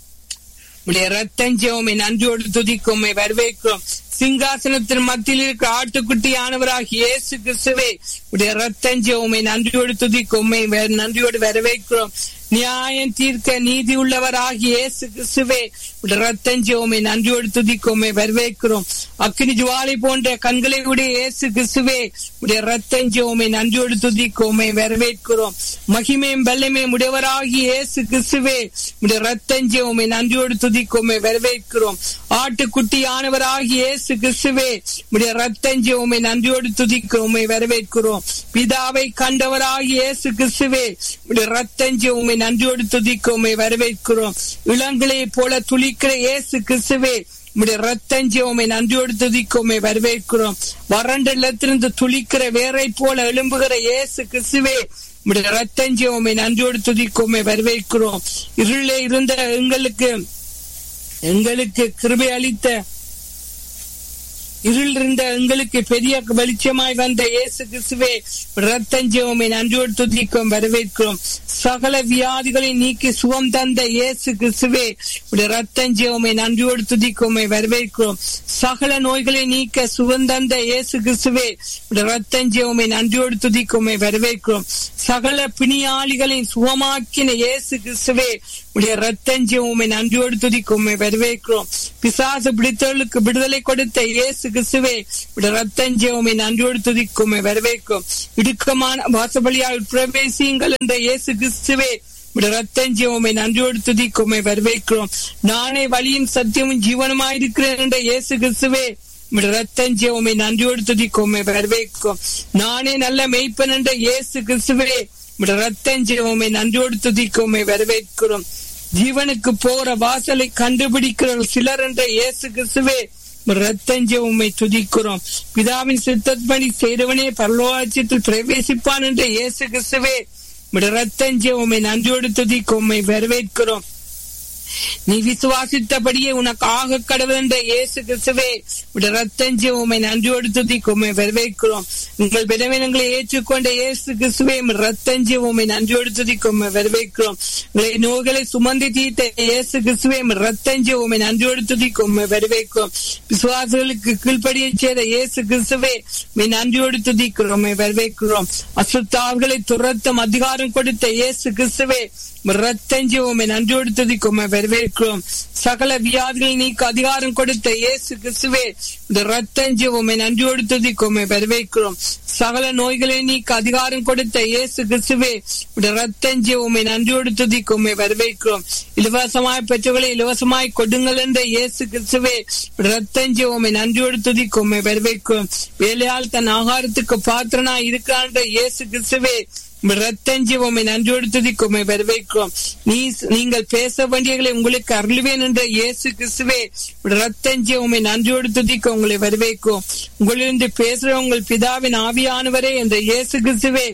உடைய ரத்தஞ்சவுமை நன்றியோடு துதிக்கோமை வரவேற்கிறோம் சிங்காசனத்தின் மத்தியில் இருக்கிற ஆட்டுக்குட்டியானவராக இயேசு கிறிஸ்துவே உடைய ரத்தஞ்சவுமை நன்றியோடு துதிக்கோமை நன்றியோடு வரவேற்கிறோம் நியாயம் தீர்க்க நீதி உள்ளவராகி இயேசு கிறிஸ்துவே உடைய ரத்தஞ்சவுமை நன்றியோடு துதிக்கோமை வரவேற்கிறோம் அக்னி ஜுவாலை போன்ற கண்களை உடைய இயேசு கிறிஸ்துவே உடைய ரத்தஞ்சவுமை நன்றியோடு துதிக்கோமை வரவேற்கிறோம் மகிமையும் வல்லமையும் உடையவராகி இயேசு கிறிஸ்துவே உடைய ரத்தஞ்சவுமை நன்றியோடு துதிக்கோமை வரவேற்கிறோம் ஆட்டுக்குட்டியானவராகி இயேசு கிறிஸ்துவே உடைய ரத்தஞ்சவுமை நன்றியோடு துதிக்கிறோமை வரவேற்கிறோம் பிதாவை கண்டவராகி இயேசு கிறிஸ்துவே உடைய ரத்தஞ்சவுமை நன்றியோடு துதிக்கோமை வரவேற்கிறோம் இளங்களையை போல துளிக்கிற இயேசு கிறிஸ்துவே உடைய ரத்தஞ்சவுமை நன்றியோடு துதிக்கோமை வரவேற்கிறோம் வறண்ட இல்லத்திலிருந்து துளிக்கிற வேரை போல எழும்புகிற இயேசு கிறிஸ்துவே உடைய ரத்தஞ்சவுமை நன்றியோடு துதிக்கோமை வரவேற்கிறோம் இருளே இருந்த எங்களுக்கு எங்களுக்கு கிருபை அளித்த இருள் இருந்த எங்களுக்கு பெரிய வெளிச்சமாய் வந்த இயேசு கிறிஸ்துவே ரத்தஞ்சவமை நன்றியோடு துதிக்கும் வரவேற்கிறோம் சகல வியாதிகளை நீக்கி சுகம் தந்த இயேசு கிறிஸ்துவே ரத்தஞ்சவமை நன்றியோடு துதிக்கோமை வரவேற்கிறோம் சகல நோய்களை நீக்க சுகம் தந்த இயேசு கிறிஸ்துவே ரத்தஞ்சவமை நன்றியோடு துதிக்கோமை வரவேற்கிறோம் சகல பிணியாளிகளை சுகமாக்கின இயேசு கிறிஸ்துவே உடைய ரத்தஞ்சவமை நன்றியோடு துதிக்கோமை வரவேற்கிறோம் பிசாசு பிடித்தவர்களுக்கு விடுதலை கொடுத்த இயேசு கிறிஸ்துவே ரத்தஞ்சவமை நன்றியோடு துதிக்குமே வரவேற்கும் இடுக்கமான வாசபலியால் பிரவேசியுங்கள் என்ற இயேசு கிறிஸ்துவே ரத்தஞ்சவமை நன்றியோடு துதிக்குமே வரவேற்கிறோம் நானே வழியும் சத்தியமும் ஜீவனமாயிருக்கிறேன் என்ற இயேசு கிறிஸ்துவே ரத்தஞ்சவமை நன்றியோடு துதிக்குமே வரவேற்கும் நானே நல்ல மெய்ப்பன் என்ற இயேசு கிறிஸ்துவே ரத்தஞ்சவமை நன்றியோடு துதிக்குமே வரவேற்கிறோம் ஜீவனுக்கு போற வாசலை கண்டுபிடிக்கிற சிலர் என்ற இயேசு கிறிஸ்துவே ரத்தஞ்ச உண்மை துதிக்கிறோம் பிதாவின் சித்தப்படி செய்தவனே பரலோராட்சியத்தில் பிரவேசிப்பான் என்ற இயேசு கிறிஸ்துவே ரத்தஞ்ச உண்மை நன்றியோடு துதிக்க உண்மை வரவேற்கிறோம் நீ விசுவாசித்தபடியே உனக்கு ஆக கடவுள் என்ற இயேசு கிறிஸ்துவே ரத்தஞ்சி உண்மை நன்றியோடு துதிக்க உண்மை வரவேற்கிறோம் உங்கள் விடவினங்களை ஏற்றுக்கொண்ட இயேசு கிறிஸ்துவே ரத்தஞ்சி உண்மை நன்றியோடு துதிக்க உண்மை வரவேற்கிறோம் உங்களை நோய்களை சுமந்து தீர்த்த இயேசு கிறிஸ்துவே ரத்தஞ்சி உண்மை நன்றியோடு துதிக்க உண்மை வரவேற்கிறோம் விசுவாசிகளுக்கு கீழ்ப்படியை செய்த இயேசு கிறிஸ்துவே உண்மை நன்றியோடு துதிக்கிறோம் உண்மை வரவேற்கிறோம் அசுத்தாவர்களை துரத்தும் அதிகாரம் கொடுத்த இயேசு கிறிஸ்துவே ரத்தஞ்சி உண்மை நன்றியோடு துதிக்கும் வரவேற்கிறோம் சகல வியாதிகளை நீக்க அதிகாரம் கொடுத்த இயேசு கிறிஸ்துவே இந்த ரத்தஞ்சி உண்மை நன்றியோடு துதிக்கும் வரவேற்கிறோம் சகல நோய்களை நீக்க அதிகாரம் கொடுத்த இயேசு கிறிஸ்துவே இந்த ரத்தஞ்சி உண்மை நன்றியோடு துதிக்கும் வரவேற்கிறோம் இலவசமாய் பெற்றவர்களை இலவசமாய் கொடுங்கள் என்ற இயேசு கிறிஸ்துவே ரத்தஞ்சி உண்மை நன்றியோடு துதிக்கும் வரவேற்கிறோம் வேலையால் தன் ஆகாரத்துக்கு பாத்திரனா இருக்கிறான் இயேசு கிறிஸ்துவே ரத்தஞ்சி உண்மை நன்றியோடு துதிக்குமை வரவேற்கிறோம் நீ நீங்கள் பேச வேண்டியகளை உங்களுக்கு அருள்வேன் என்ற இயேசு கிறிஸ்துவே ரத்தஞ்சி உண்மை நன்றியோடு துதிக்க உங்களை வரவேற்கும் உங்களிருந்து பேசுற உங்கள் பிதாவின் ஆவியானவரே என்ற இயேசு கிறிஸ்துவே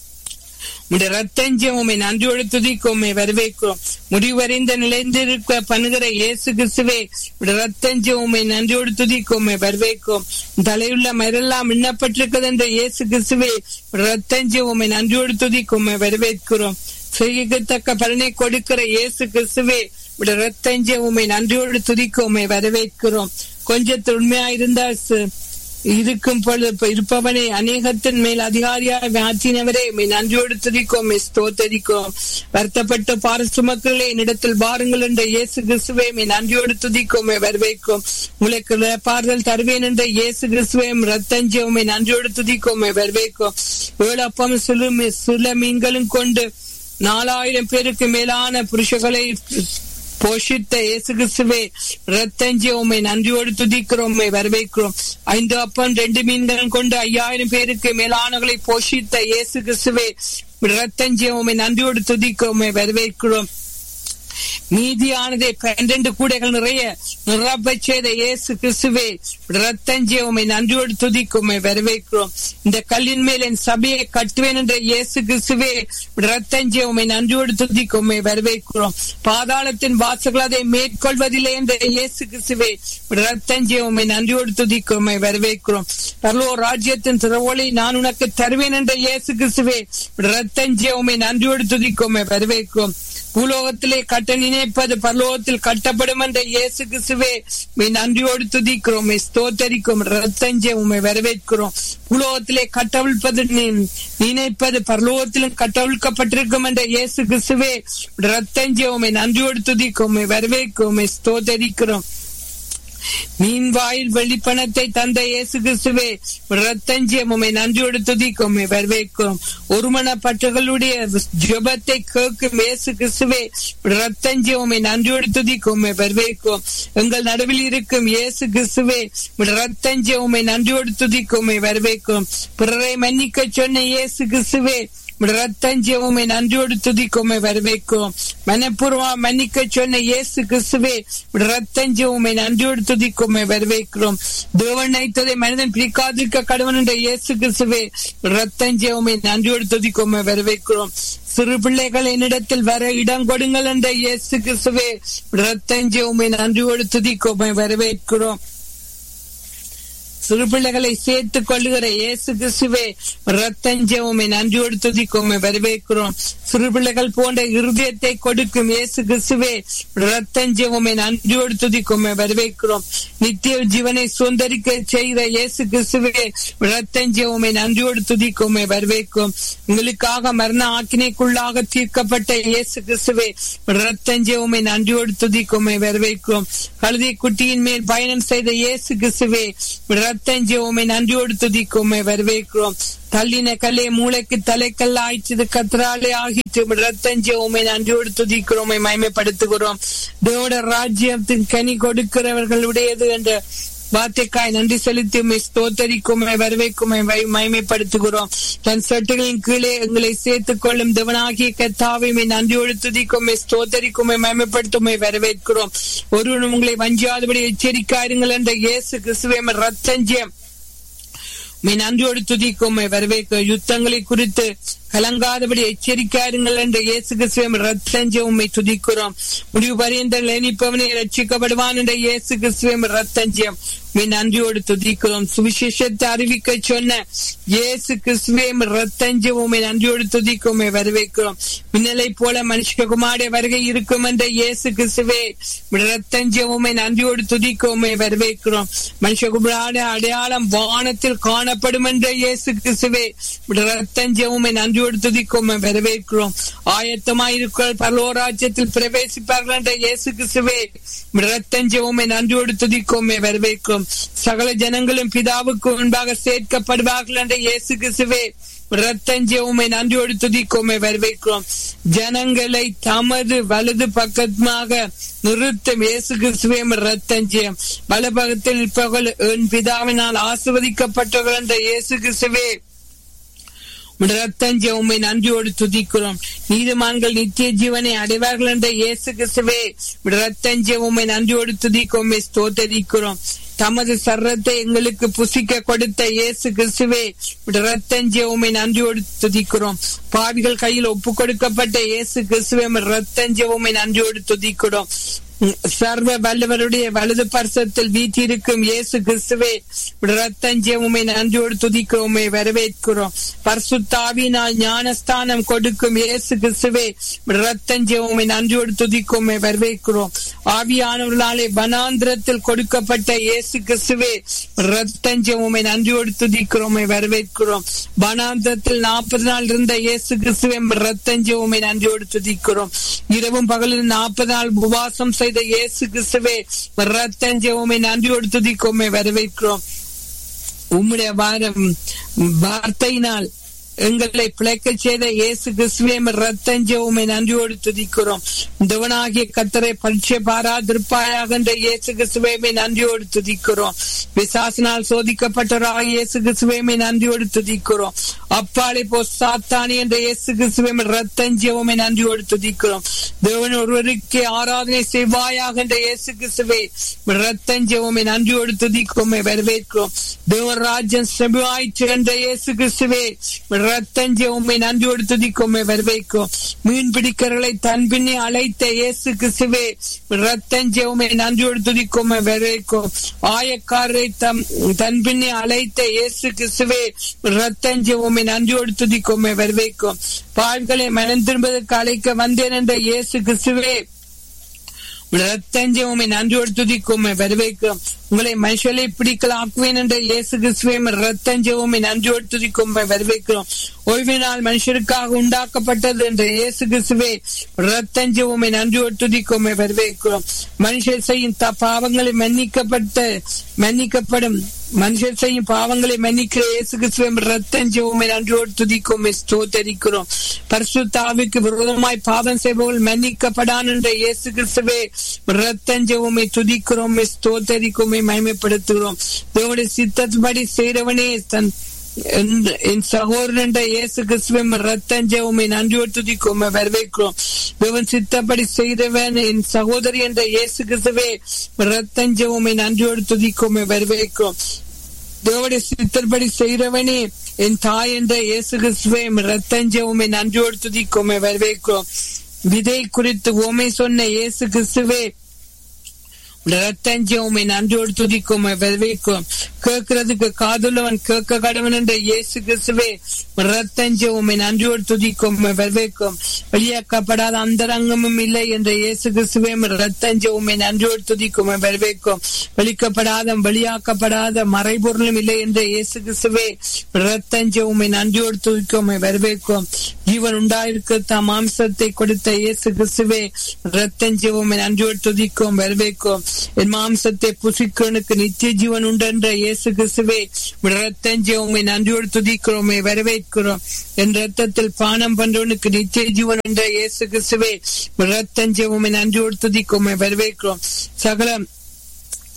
உடைய ரத்தஞ்சம் உண்மை நன்றியோடு துதிக்கும் உண்மை வரவேற்கிறோம் முடிவறிந்த நிலைந்திருக்க பண்ணுகிற இயேசு கிறிஸ்துவே உடைய ரத்தஞ்சம் உண்மை நன்றியோடு துதிக்கும் உண்மை வரவேற்கும் தலையுள்ள மரெல்லாம் எண்ணப்பட்டிருக்கிறது என்ற இயேசு கிறிஸ்துவே ரத்தஞ்சம் உண்மை நன்றியோடு துதிக்கும் உண்மை வரவேற்கிறோம் செய்யத்தக்க பலனை கொடுக்கிற இயேசு கிறிஸ்துவே உடைய ரத்தஞ்ச உண்மை நன்றியோடு துதிக்க உண்மை வரவேற்கிறோம் கொஞ்சத்தில் உண்மையா இருந்தால் இருக்கும் பொழுது இருப்பவனே அநேகத்தின் மேல் அதிகாரியாய் மாற்றினவரே நன்றியோடு துதிக்கும் ஸ்தோத்தரிக்கும் வருத்தப்பட்ட பார சுமக்களே என்னிடத்தில் பாருங்கள் என்ற இயேசு கிறிஸ்துவே நன்றியோடு துதிக்கும் வரவேற்கும் உங்களுக்கு பாறுதல் தருவேன் என்ற இயேசு கிறிஸ்துவே ரத்தஞ்சவுமை நன்றியோடு துதிக்கும் வரவேற்கும் ஏழப்பம் சுழு சுல மீன்களும் கொண்டு நாலாயிரம் பேருக்கு மேலான புருஷர்களை போஷித்த இயேசு கிறிஸ்துவே ரத்தஞ்சி உண்மை நன்றியோடு துதிக்கிறோம் வரவேற்கிறோம் ஐந்து அப்பம் ரெண்டு மீன்கள் கொண்டு ஐயாயிரம் பேருக்கு மேலானவர்களை போஷித்த இயேசு கிறிஸ்துவே ரத்தஞ்சி உண்மை நன்றியோடு துதிக்கிறோம் வரவேற்கிறோம் மீதியானதை பன்னிரண்டு கூடைகள் நிறைய நிரப்ப செய்த இயேசு கிறிஸ்துவே ரத்தஞ்சிய உண்மை நன்றியோடு துதிக்கும் வரவேற்கிறோம் இந்த கல்லின் மேல் என் சபையை கட்டுவேன் என்ற இயேசு கிறிஸ்துவே ரத்தஞ்சிய உண்மை நன்றியோடு துதிக்கும் வரவேற்கிறோம் பாதாளத்தின் வாசல்கள் அதை மேற்கொள்வதில்லை என்ற இயேசு கிறிஸ்துவே ரத்தஞ்சிய உண்மை நன்றியோடு துதிக்கும் வரவேற்கிறோம் பரலோ ராஜ்யத்தின் திறவோலை நான் உனக்கு தருவேன் என்ற இயேசு கிறிஸ்துவே ரத்தஞ்சிய உண்மை நன்றியோடு துதிக்கும் வரவேற்கிறோம் பூலோகத்திலே கட்ட நினைப்பது பரலோகத்தில் கட்டப்படும் என்ற இயேசு கிறிஸ்துவே நன்றியோடு துதிக்கிறோம் ஸ்தோத்தரிக்கும் ரத்தஞ்சே உண்மை வரவேற்கிறோம் பூலோகத்திலே கட்டவிழ்ப்பது நினைப்பது பரலோகத்திலும் கட்டவிழ்க்கப்பட்டிருக்கும் என்ற இயேசு கிறிஸ்துவே ரத்தஞ்சே உண்மை நன்றியோடு துதிக்கும் வரவேற்கும் ஸ்தோத்தரிக்கிறோம் மீன் வாயில் வெளிப்பணத்தை தந்த இயேசு கிறிஸ்துவே ரத்தஞ்சியம் உண்மை நன்றியோடு துதிக்கும் வரவேற்கும் ஒருமனப்பட்டர்களுடைய ஜபத்தை கேட்கும் இயேசு கிறிஸ்துவே ரத்தஞ்சியம் உண்மை நன்றியோடு துதிக்கும் வரவேற்கும் எங்கள் நடுவில் இருக்கும் இயேசு கிறிஸ்துவே ரத்தஞ்சியம் உண்மை நன்றியோடு துதிக்கும் வரவேற்கும் பிறரை மன்னிக்க சொன்ன இயேசு கிறிஸ்துவே ரத்தஞ்சியவுமை நன்றியோடு துதிக்குமை வரவேற்கும் மனப்பூர்வமா மன்னிக்க சொன்ன இயேசு கிறிஸ்துவே ரத்தஞ்சியவுமை நன்றியோடு துதிக்குமை வரவேற்கிறோம் தேவன் நைத்ததை மனிதன் பிரிக்காதிருக்க கடவுள் என்ற இயேசு கிறிஸ்துவே ரத்தஞ்சியவுமை நன்றியோடு துதிக்குமை வரவேற்கிறோம் சிறு பிள்ளைகள் என்னிடத்தில் வர இடம் கொடுங்கள் என்ற இயேசு கிறிஸ்துவே ரத்தஞ்சியவுமை நன்றியோடு துதிக்குமை வரவேற்கிறோம் சிறு பிள்ளைகளை சேர்த்துக் கொள்ளுகிற இயேசு கிறிஸ்துவே ரத்தஞ்சவுமை நன்றியோடு துதிக்கும் வரவேற்கிறோம் சிறு பிள்ளைகள் போன்ற இருதயத்தை கொடுக்கும் இயேசு கிறிஸ்துவே ரத்தஞ்சவுமை நன்றியோடு துதிக்கும் வரவேற்கிறோம் நித்திய ஜீவனை சுந்தரிக்க செய்த இயேசு கிறிஸ்துவே ரத்தஞ்சவுமை நன்றியோடு துதிக்கும் வரவேற்கும் உங்களுக்காக மரண ஆக்கினைக்குள்ளாக தீர்க்கப்பட்ட இயேசு கிறிஸ்துவே ரத்தஞ்சவுமை நன்றியோடு துதிக்கும் வரவேற்கும் கழுதை குட்டியின் மேல் பயணம் செய்த இயேசு கிறிஸ்துவே ரத்தஞ்சி உண்மை நன்றியோடு துதிக்கும் உண்மை வரவேற்கிறோம் தள்ளின கல்லே மூளைக்கு தலைக்கல் ஆயிற்று கத்திராலே ஆகிட்டு ரத்தஞ்சி உண்மை நன்றியோடு துதிக்கிறோம் உண்மை மயமைப்படுத்துகிறோம் தேவோட ராஜ்யத்தின் கனி கொடுக்கிறவர்களுடையது என்ற வார்த்தைக்காய் நன்றி செலுத்தி உண்மை ஸ்தோத்தரிக்குமே வரவேற்குமே மகிமைப்படுத்துகிறோம் தன் சட்டுகளின் கீழே எங்களை சேர்த்துக் கொள்ளும் தேவனாகிய கத்தாவை நன்றியோடு துதிக்குமே ஸ்தோத்தரிக்குமே மகிமைப்படுத்துமே வரவேற்கிறோம் ஒருவனும் உங்களை வஞ்சாதபடி எச்சரிக்காருங்கள் என்ற இயேசு கிறிஸ்துவே ரத்தஞ்சியம் உம்மை நன்றியோடு துதிக்கும் வரவேற்க யுத்தங்களை குறித்து கலங்காதபடி எச்சரிக்காருங்கள் என்ற இயேசு கிறிஸ்துவம் ரத்தஞ்ச உண்மை துதிக்கிறோம் முடிவு பரியந்தங்கள் இனிப்பவனை ரட்சிக்கப்படுவான் என்ற இயேசு கிறிஸ்துவம் ரத்தஞ்சியம் உண்மை நன்றியோடு துதிக்கிறோம் சுவிசேஷத்தை அறிவிக்க சொன்ன இயேசு கிறிஸ்துவம் ரத்தஞ்சம் உண்மை நன்றியோடு துதிக்கும் வரவேற்கிறோம் மின்னலை போல மனுஷகுமாரிய வருகை இருக்கும் என்ற இயேசு கிறிஸ்துவே ரத்தஞ்சம் உண்மை நன்றியோடு துதிக்கும் வரவேற்கிறோம் மனுஷகுமாரிய அடையாளம் வானத்தில் காணப்படும் என்ற இயேசு கிறிஸ்துவே ரத்தஞ்சம் உண்மை நன்றி நன்றியோடு துதிக்கும் வரவேற்கிறோம் ஆயத்தமாயிருக்கிற பரலோராஜ்யத்தில் பிரவேசிப்பார்கள் என்ற இயேசு கிறிஸ்துவே ரத்தஞ்சவுமே நன்றியோடு துதிக்கும் வரவேற்கிறோம் சகல ஜனங்களும் பிதாவுக்கு முன்பாக சேர்க்கப்படுவார்கள் என்ற இயேசு கிறிஸ்துவே ரத்தஞ்சவுமே நன்றியோடு துதிக்கோமே வரவேற்கிறோம் ஜனங்களை தமது வலது பக்கமாக நிறுத்தும் இயேசு கிறிஸ்துவே ரத்தஞ்சயம் வலபகத்தில் நிற்பவர்கள் என் பிதாவினால் ஆசிர்வதிக்கப்பட்டவர்கள் என்ற இயேசு கிறிஸ்துவே ரத்தஞ்ச உண்மை நன்றியோடு துதிக்கிறோம் நீதிமான்கள் நித்திய ஜீவனை அடைவார்கள் என்ற இயேசு கிறிஸ்துவே ரத்தஞ்ச உண்மை நன்றியோடு துதிக்க உண்மை ஸ்தோத்தரிக்கிறோம் தமது சர்ரத்தை எங்களுக்கு புசிக்க கொடுத்த இயேசு கிறிஸ்துவே ரத்தஞ்ச உண்மை நன்றியோடு துதிக்கிறோம் பாவிகள் கையில் ஒப்பு கொடுக்கப்பட்ட இயேசு கிறிஸ்துவே ரத்தஞ்ச உண்மை நன்றியோடு துதிக்கிறோம் சர்வ வல்லவருடைய வலது பரிசத்தில் வீட்டிருக்கும் இயேசு கிறிஸ்துவே ரத்தஞ்சேவுமை நன்றியோடு துதிக்கிறோமே வரவேற்கிறோம் பரிசுத்தாவினால் ஞானஸ்தானம் கொடுக்கும் இயேசு கிறிஸ்துவே ரத்தஞ்சேவுமை நன்றியோடு துதிக்கோமே வரவேற்கிறோம் ஆவியானவர்களாலே வனாந்திரத்தில் கொடுக்கப்பட்ட இயேசு கிறிஸ்துவே ரத்தஞ்சேவுமை நன்றியோடு துதிக்கிறோமே வரவேற்கிறோம் வனாந்திரத்தில் நாற்பது நாள் இருந்த இயேசு கிறிஸ்துவே ரத்தஞ்சேவுமை நன்றியோடு துதிக்கிறோம் இரவும் பகலில் நாற்பது நாள் உபவாசம் செய்த இயேசு கிறிஸ்துவே ரத்தஞ்சவுமே நன்றியோடு துதிக்கோமே வரவேற்கிறோம் உம்முடைய வாரம் வார்த்தையினால் எங்களை பிழைக்க செய்த இயேசு கிறிஸ்துவே ரத்தஞ்சவுமை நன்றியோடு துதிக்கிறோம் தேவனாகிய கத்தரை பரிட்சை பாராதிருப்பாயாக என்ற இயேசு கிறிஸ்துவே நன்றியோடு துதிக்கிறோம் விசாசனால் சோதிக்கப்பட்டவராக இயேசு கிறிஸ்துவே நன்றியோடு துதிக்கிறோம் அப்பாலை போ சாத்தானி என்ற இயேசு கிறிஸ்துவே ரத்தஞ்சவுமை நன்றியோடு துதிக்கிறோம் தேவன் ஒருவருக்கு ஆராதனை செய்வாயாக என்ற இயேசு கிறிஸ்துவே ரத்தஞ்சவுமை நன்றியோடு துதிக்கோமை வரவேற்கிறோம் தேவராஜன் செபிவாயிற்று என்ற இயேசு கிறிஸ்துவே ரத்தஞ்ச உண்மை நன்றியோடு துதிக்கோமை வரவேற்கும் மீன் பிடிக்கிறவர்களை தன் பின்னே அழைத்த இயேசு கிறிஸ்துவே ரத்தஞ்ச உண்மை நன்றியோடு துதிக்கோமை வரவேற்கும் ஆயக்காரரை தம் தன் பின்னே அழைத்த இயேசு கிறிஸ்துவே ரத்தஞ்ச உண்மை நன்றியோடு துதிக்கோமை வரவேற்கும் பால்களை மனம் திரும்பதற்கு அழைக்க வந்தேன் என்ற இயேசு கிறிஸ்துவே ரத்தஞ்ச உண்மை நன்றியோடு துதிக்கும் வரவேற்கும் உங்களை மனுஷலை பிடிக்கலாக்குவேன் என்ற இயேசு கிறிஸ்துவை ரத்தஞ்ச உண்மை நன்றியோடு துதிக்கும் வரவேற்கிறோம் ஓய்வு நாள் மனுஷருக்காக உண்டாக்கப்பட்டது என்ற இயேசு கிறிஸ்துவே ரத்தஞ்ச உண்மை நன்றியோடு துதிக்கும் வரவேற்கிறோம் மனுஷர் செய்யும் பாவங்களை மன்னிக்கப்பட்ட மன்னிக்கப்படும் மனுஷர் செய்யும் பாவங்களை மன்னிக்கிற இயேசு கிறிஸ்துவ ரத்தஞ்ச உண்மை நன்றியோடு துதிக்கும் ஸ்தோத்தரிக்கிறோம் பரிசுத்தாவிக்கு விரோதமாய் பாவம் செய்பவர்கள் மன்னிக்கப்படான் என்ற இயேசு கிறிஸ்துவே ரத்தஞ்ச உண்மை துதிக்கிறோம் ஸ்தோத்தரிக்கும் மயமைப்படுத்துகிறோம் தேவனுடைய சித்தப்படி செய்கிறவனே தன் என் சகோதரன் இயேசு கிறிஸ்துவம் ரத்தஞ்ச உண்மை நன்றியோடு துதிக்கும் வரவேற்கிறோம் தேவன் சித்தப்படி செய்தவன் என் சகோதரி என்ற இயேசு கிறிஸ்துவே ரத்தஞ்ச உண்மை நன்றியோடு துதிக்கும் வரவேற்கிறோம் தேவடைய சித்தப்படி செய்கிறவனே என் தாய் என்ற இயேசு கிறிஸ்துவே ரத்தஞ்ச உண்மை நன்றியோடு துதிக்கும் வரவேற்கிறோம் விதை குறித்து ஓமை சொன்ன இயேசு கிறிஸ்துவே ரத்தஞ்ச உண்மை நன்றியோடு துதிக்கும் வரவேற்கும் கேட்கறதுக்கு காதுள்ளவன் கேட்க கடவன் என்ற இயேசு கிறிஸ்துவே ரத்தஞ்ச உண்மை நன்றியோடு துதிக்கும் வரவேற்கும் வெளியாக்கப்படாத அந்தரங்கமும் இல்லை என்ற இயேசு கிறிஸ்துவே ரத்தஞ்ச உண்மை நன்றியோடு துதிக்கும் வரவேற்கும் வெளிக்கப்படாத வெளியாக்கப்படாத மறைபொருளும் இல்லை என்ற இயேசு கிறிஸ்துவே ரத்தஞ்ச உண்மை நன்றியோடு துதிக்கும் வரவேற்கும் ஜீவன் உண்டாயிருக்க தாம் மாம்சத்தை கொடுத்த இயேசு கிறிஸ்துவே ரத்தஞ்ச உண்மை நன்றியோடு துதிக்கும் வரவேற்கும் என் மாம்சத்தை புசிக்கிறனுக்கு நித்திய ஜீவன் உண்டு என்ற இயேசு கிறிஸ்துவே ரத்தஞ்ச உண்மை நன்றியோடு துதிக்கிறோமே வரவேற்கிறோம் என் ரத்தத்தில் பானம் பண்றவனுக்கு நித்திய ஜீவன் என்ற இயேசு கிறிஸ்துவே ரத்தஞ்ச உண்மை நன்றியோடு துதிக்கிறோமே வரவேற்கிறோம் சகல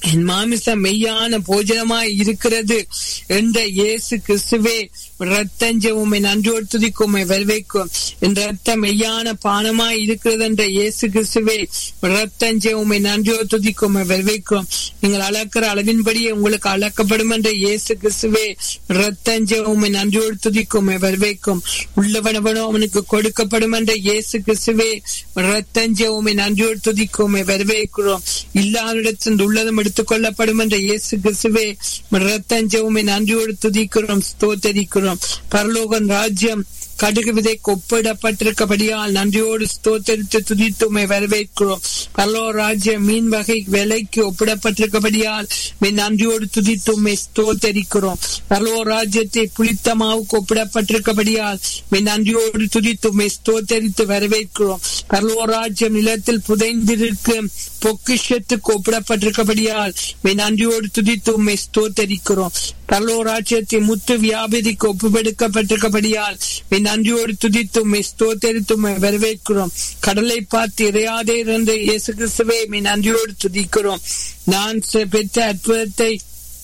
என் மாமிசம் மெய்யான போஜனமாய் இருக்கிறது என்ற இயேசு கிறிஸ்துவே ரத்தஞ்சவுமை நன்றோடு துதிக்குமை வரவேற்கும் என் ரத்தம் மெய்யான பானமாய் இருக்கிறது என்ற இயேசு கிறிஸ்துவே ரத்தஞ்சவுமை நன்றோடு துதிக்குமை வரவேற்கும் நீங்கள் அளக்கிற அளவின்படியே உங்களுக்கு அளக்கப்படும் என்ற இயேசு கிறிஸ்துவே ரத்தஞ்சவுமை நன்றோடு துதிக்குமை வரவேற்கும் உள்ளவனவனோ அவனுக்கு கொடுக்கப்படும் என்ற இயேசு கிறிஸ்துவே ரத்தஞ்சவுமை நன்றோடு துதிக்குமை வரவேற்கிறோம் இல்லாத உள்ளதும் எடுத்துக் கொள்ளப்படும் என்ற இயேசு கிறிஸ்துவே ரத்தஞ்சவுமை நன்றியோடு துதிக்கிறோம் ஸ்தோத்தரிக்கிறோம் பரலோகன் ராஜ்யம் கடுகு விதை கொப்பிடப்பட்டிருக்கபடியால் நன்றியோடு ஸ்தோத்தரித்து துதித்துமை வரவேற்கிறோம் பரலோ ராஜ்ய மீன் வகை விலைக்கு ஒப்பிடப்பட்டிருக்கபடியால் நன்றியோடு துதித்துமை ஸ்தோத்தரிக்கிறோம் பரலோ ராஜ்யத்தை புளித்த மாவுக்கு ஒப்பிடப்பட்டிருக்கபடியால் நன்றியோடு துதித்துமை ஸ்தோத்தரித்து வரவேற்கிறோம் பரலோ ராஜ்யம் நிலத்தில் புதைந்திருக்கும் பொக்கிஷத்துக்கு ஒப்பிடப்பட்டிருக்கபடியால் நன்றியோடு துதித்து உண்மை ஸ்தோத்தரிக்கிறோம் பரலோராட்சியத்தை முத்து வியாபதிக்கு ஒப்புப்படுக்கப்பட்டிருக்கபடியால் நன்றியோடு துதித்து உண்மை ஸ்தோத்தரித்து உண்மை வரவேற்கிறோம் கடலை பார்த்து இறையாதே இருந்த இயேசு கிறிஸ்துவே நன்றியோடு துதிக்கிறோம் நான் பெற்ற அற்புதத்தை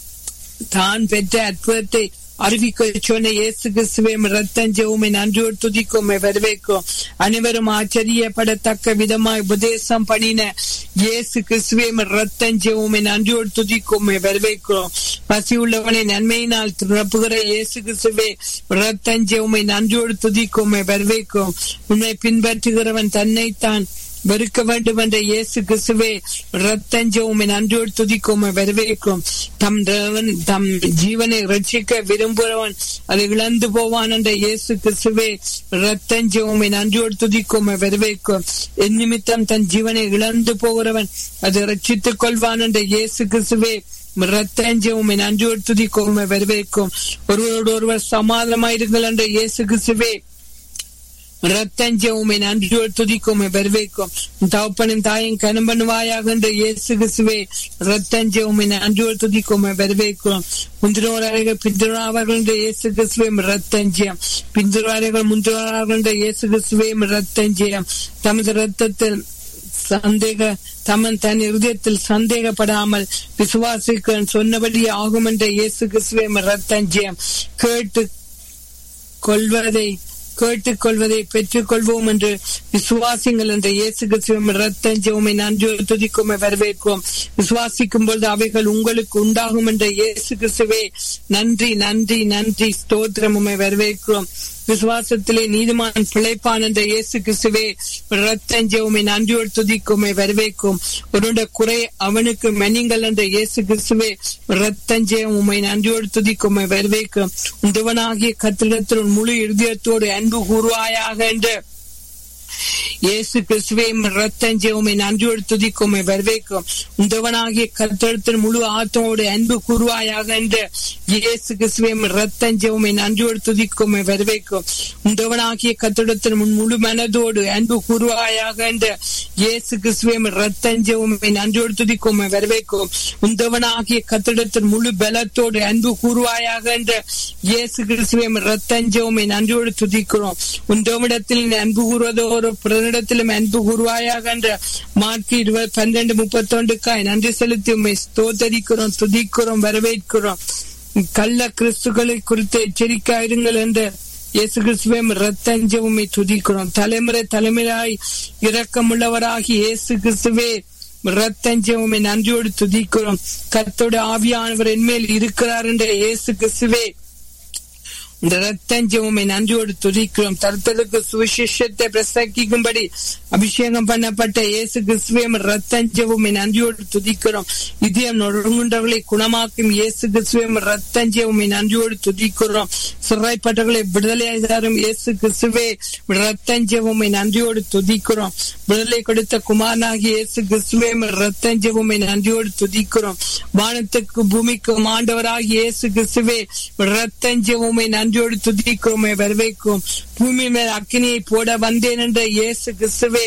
தான் பெற்ற அற்புதத்தை அறிவிக்க சொன்ன இயேசு கிறிஸ்துவே ரத்தஞ்சவுமை நன்றியோடு துதிக்குமை வரவேற்கும் அனைவரும் ஆச்சரியப்படத்தக்க விதமாய் உபதேசம் பண்ணின இயேசு கிறிஸ்துவே ரத்தஞ்சவுமை நன்றியோடு துதிக்குமை வரவேற்கிறோம் பசி உள்ளவனை நன்மையினால் நிரப்புகிற இயேசு கிறிஸ்துவே ரத்தஞ்சவுமை நன்றியோடு துதிக்குமை வரவேற்கும் உண்மை பின்பற்றுகிறவன் தன்னைத்தான் வெறுக்க வேண்டும் என்ற இயேசு கிறிஸ்துவே ரத்தஞ்சவுமை நன்றியோடு துதிக்குமை வரவேற்கும் தம் தம் ஜீவனை ரட்சிக்க விரும்புகிறவன் அதை இழந்து போவான் என்ற இயேசு கிறிஸ்துவே ரத்தஞ்சவுமை நன்றியோடு துதிக்குமை வரவேற்கும் என் நிமித்தம் தன் ஜீவனை இழந்து போகிறவன் அதை ரட்சித்துக் கொள்வான் என்ற இயேசு கிறிஸ்துவே ரத்தஞ்சவுமை நன்றியோடு துதிக்குமை வரவேற்கும் ஒருவரோடு ஒருவர் சமாதானமாயிருங்கள் என்ற இயேசு கிறிஸ்துவே ரத்தஞ்சவுமை நன்றியோடு துதிக்குமை வரவேற்கும் தகப்பனும் தாயும் கனம் பண்ணுவாயாக என்ற இயேசு கிறிஸ்துவே ரத்தஞ்சவுமை நன்றியோடு துதிக்குமை வரவேற்கும் முந்திரோரார்கள் பின்தொடரார்கள் என்ற இயேசு கிறிஸ்துவே ரத்தஞ்சியம் பின்தொடரார்கள் முந்திரோரார்கள் என்ற இயேசு கிறிஸ்துவே ரத்தஞ்சியம் தமது ரத்தத்தில் சந்தேக தமன் தன் இருதயத்தில் சந்தேகப்படாமல் விசுவாசிக்க சொன்னபடி ஆகும் என்ற இயேசு கிறிஸ்துவே ரத்தஞ்சியம் கேட்டு கொள்வதை கேட்டுக் கொள்வதை பெற்றுக் கொள்வோம் என்று விசுவாசிங்கள் என்ற இயேசு கிறிஸ்துவம் ரத்தஞ்சவுமை நன்றி துதிக்குமை வரவேற்கும் விசுவாசிக்கும் பொழுது அவைகள் உங்களுக்கு உண்டாகும் என்ற இயேசு கிறிஸ்துவே நன்றி நன்றி நன்றி ஸ்தோத்திரமுமை வரவேற்கிறோம் விசுவாசத்திலே நீதிமான் பிழைப்பான் என்ற இயேசு கிறிஸ்துவே ரத்தஞ்சவுமை நன்றியோடு துதிக்குமை வரவேற்கும் உன்னுடைய குறை அவனுக்கு மெனிங்கள் என்ற இயேசு கிறிஸ்துவே ரத்தஞ்சயம் உமை நன்றியோடு துதிக்குமை வரவேற்கும் உந்தவனாகிய கத்திரத்தில் முழு இருதயத்தோடு அன்பு கூறுவாயாக என்று இயேசு கிறிஸ்துவே ரத்தஞ்சவுமை நன்றியோடு துதிக்குமை வரவேற்கும் உந்தவனாகிய கத்தெடுத்தின் முழு ஆத்தோடு அன்பு கூறுவாயாக என்று இயேசு கிறிஸ்துவே ரத்தஞ்சவுமை நன்றியோடு துதிக்குமை வரவேற்கும் உந்தவனாகிய கத்தெடுத்தின் முழு மனதோடு அன்பு கூறுவாயாக என்று இயேசு கிறிஸ்துவே ரத்தஞ்சவுமை நன்றியோடு துதிக்குமை வரவேற்கும் உந்தவனாகிய கத்தெடுத்தின் முழு பலத்தோடு அன்பு கூறுவாயாக என்று இயேசு கிறிஸ்துவே ரத்தஞ்சவுமை நன்றியோடு துதிக்கிறோம் உந்தவனிடத்தில் அன்பு கூறுவதோடு பிறனிடத்திலும் அன்பு கூறுவாயாக என்ற மார்க் இருபது பன்னிரண்டு முப்பத்தொண்டுக்காய் நன்றி செலுத்தி உண்மை ஸ்தோத்தரிக்கிறோம் துதிக்கிறோம் வரவேற்கிறோம் கள்ள கிறிஸ்துகளை குறித்து எச்சரிக்கையாயிருங்கள் என்ற இயேசு கிறிஸ்துவே ரத்தஞ்சவுமை துதிக்கிறோம் தலைமுறை தலைமுறையாய் இரக்கமுள்ளவராகி இயேசு கிறிஸ்துவே ரத்தஞ்சவுமை நன்றியோடு துதிக்கிறோம் கத்தோட ஆவியானவர் என்மேல் இருக்கிறார் என்ற இயேசு கிறிஸ்துவே இந்த ரத்தஞ்சவுமை நன்றியோடு துதிக்கிறோம் தருத்தலுக்கு சுவிசேஷத்தை பிரசங்கிக்கும்படி அபிஷேகம் பண்ணப்பட்ட இயேசு கிறிஸ்துவையும் ரத்தஞ்சவுமை நன்றியோடு துதிக்கிறோம் இதயம் நொறுங்குண்டவர்களை குணமாக்கும் இயேசு கிறிஸ்துவையும் ரத்தஞ்சவுமை நன்றியோடு துதிக்கிறோம் சிறைப்பட்டவர்களை விடுதலை தரும் இயேசு கிறிஸ்துவே ரத்தஞ்சவுமை நன்றியோடு துதிக்கிறோம் விடுதலை கொடுத்த குமாரனாகி இயேசு கிறிஸ்துவையும் ரத்தஞ்சவுமை நன்றியோடு துதிக்கிறோம் வானத்துக்கு பூமிக்கு ஆண்டவராகி இயேசு கிறிஸ்துவே ரத்தஞ்சவுமை நன்றியோடு துதிக்கிறோமே வரவேற்கும் பூமி மேல் அக்கினியை போட வந்தேன் என்ற இயேசு கிறிஸ்துவே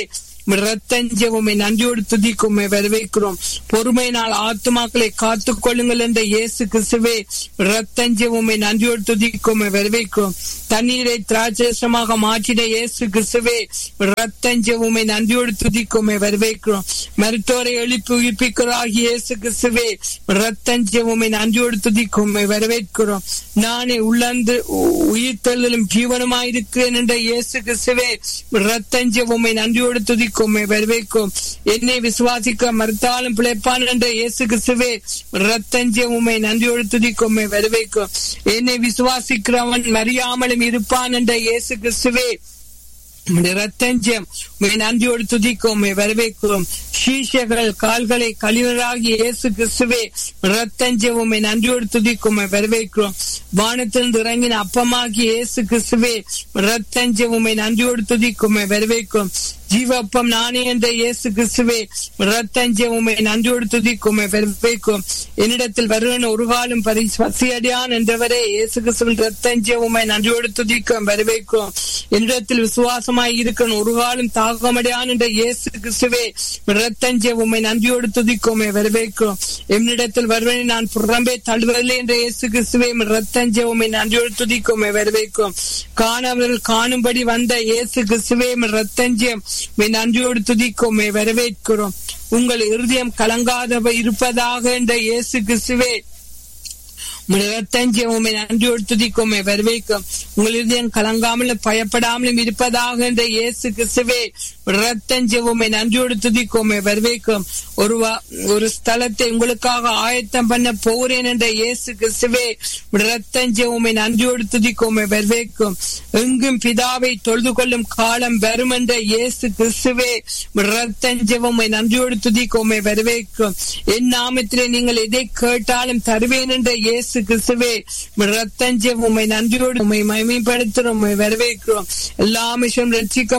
ரத்தஞ்சம் உண்மை நன்றியோடு துதிக்கும் உம்மை வரவேற்கிறோம் பொறுமையினால் ஆத்துமாக்களை காத்துக் கொள்ளுங்கள் என்ற இயேசு கிறிஸ்துவே ரத்தஞ்சம் உண்மை நன்றியோடு துதிக்கும் உம்மை வரவேற்கிறோம் தண்ணீரை திராட்சமாக மாற்றின இயேசு கிறிஸ்துவே ரத்தஞ்சம் உண்மை நன்றியோடு துதிக்கும் உம்மை வரவேற்கிறோம் மருத்துவரை எழுப்பி உயிர்ப்பிக்கிறாகிய இயேசு கிறிஸ்துவே ரத்தஞ்சம் உண்மை நன்றியோடு துதிக்கும் உம்மை வரவேற்கிறோம் நானே உள்ளந்து உயிர்த்தெழுதலும் ஜீவனுமாயிருக்கிறேன் என்ற இயேசு கிறிஸ்துவே ரத்தஞ்சம் உம்மை நன்றியோடு துதிக்கும் உம்மை வரவேற்கும் என்னை விசுவாசிக்க மறுத்தாலும் பிழைப்பான் என்ற இயேசு கிறிஸ்துவே ரத்தஞ்சம் உம்மை நன்றியோடு துதிக்கும் உம்மை வரவேற்கும் என்னை விசுவாசிக்கிறவன் மறியாமலும் இருப்பான் என்ற இயேசு கிறிஸ்துவே ரத்தஞ்சம் நன்றியோடு துதிக்கும் வரவேற்கிறோம் சீஷர்கள் கால்களை கழிவராகி இயேசு கிறிஸ்துவே ரத்தஞ்சம் உண்மை நன்றியோடு துதிக்கும் வரவேற்கிறோம் வானத்திலிருந்து இறங்கின அப்பமாகி இயேசு கிறிஸ்துவே ரத்தஞ்சம் உண்மை நன்றியோடு துதிக்கும் வரவேற்கும் ஜீவப்பம் நானே என்ற இயேசு கிறிஸ்துவே ரத்தஞ்சம் உண்மை நன்றியோடு துதிக்கும் வரவேற்கும் என்னிடத்தில் வருவன் ஒரு காலம் பசியடியான் என்றவரே இயேசு கிறிஸ்துவின் ரத்தஞ்சம் உண்மை நன்றியோடு துதிக்கும் வரவேற்கும் என்னிடத்தில் விசுவாசமாய் இருக்கணும் ஒரு காலம் தாகமடையான் என்ற இயேசு கிறிஸ்துவே ரத்தஞ்ச உண்மை நன்றியோடு துதிக்கும் வரவேற்கும் என்னிடத்தில் வருவனை நான் புறம்பே தழுவதில்லை என்ற இயேசு கிறிஸ்துவே ரத்தஞ்ச உண்மை நன்றியோடு துதிக்கும் வரவேற்கும் காணவர்கள் காணும்படி வந்த இயேசு கிறிஸ்துவே ரத்தஞ்சம் நன்றியோடு துதிக்கும் வரவேற்கிறோம் உங்கள் இருதயம் கலங்காதவை இருப்பதாக என்ற இயேசு கிறிஸ்துவே ரத்தஞ்சம் உண்மை நன்றியோடு துதிக்கும் வரவேற்கும் உங்கள் இருதயம் கலங்காமலும் பயப்படாமலும் இருப்பதாக என்ற இயேசு கிறிஸ்துவே ரத்தஞ்சம் உண்மை நன்றியோடு துதிக்கும் வரவேற்கும் ஒரு ஒரு ஸ்தலத்தை உங்களுக்காக ஆயத்தம் பண்ண போறேன் என்ற இயேசு கிறிஸ்துவே ரத்தஞ்சம் உண்மை நன்றியோடு துதிக்கும் வரவேற்கும் எங்கும் பிதாவை தொழுது கொள்ளும் காலம் வரும் என்ற இயேசு கிறிஸ்துவே ரத்தஞ்சம் உண்மை நன்றியோடு துதிக்கும் வரவேற்கும் என் நாமத்திலே நீங்கள் எதை கேட்டாலும் தருவேன் என்ற இயேசு கிறிஸ்துவே ரத்தஞ்சம் உண்மை நன்றியோடு உண்மை மகிமைப்படுத்துறோம் உண்மை வரவேற்கிறோம் எல்லா விஷயம் ரட்சிக்க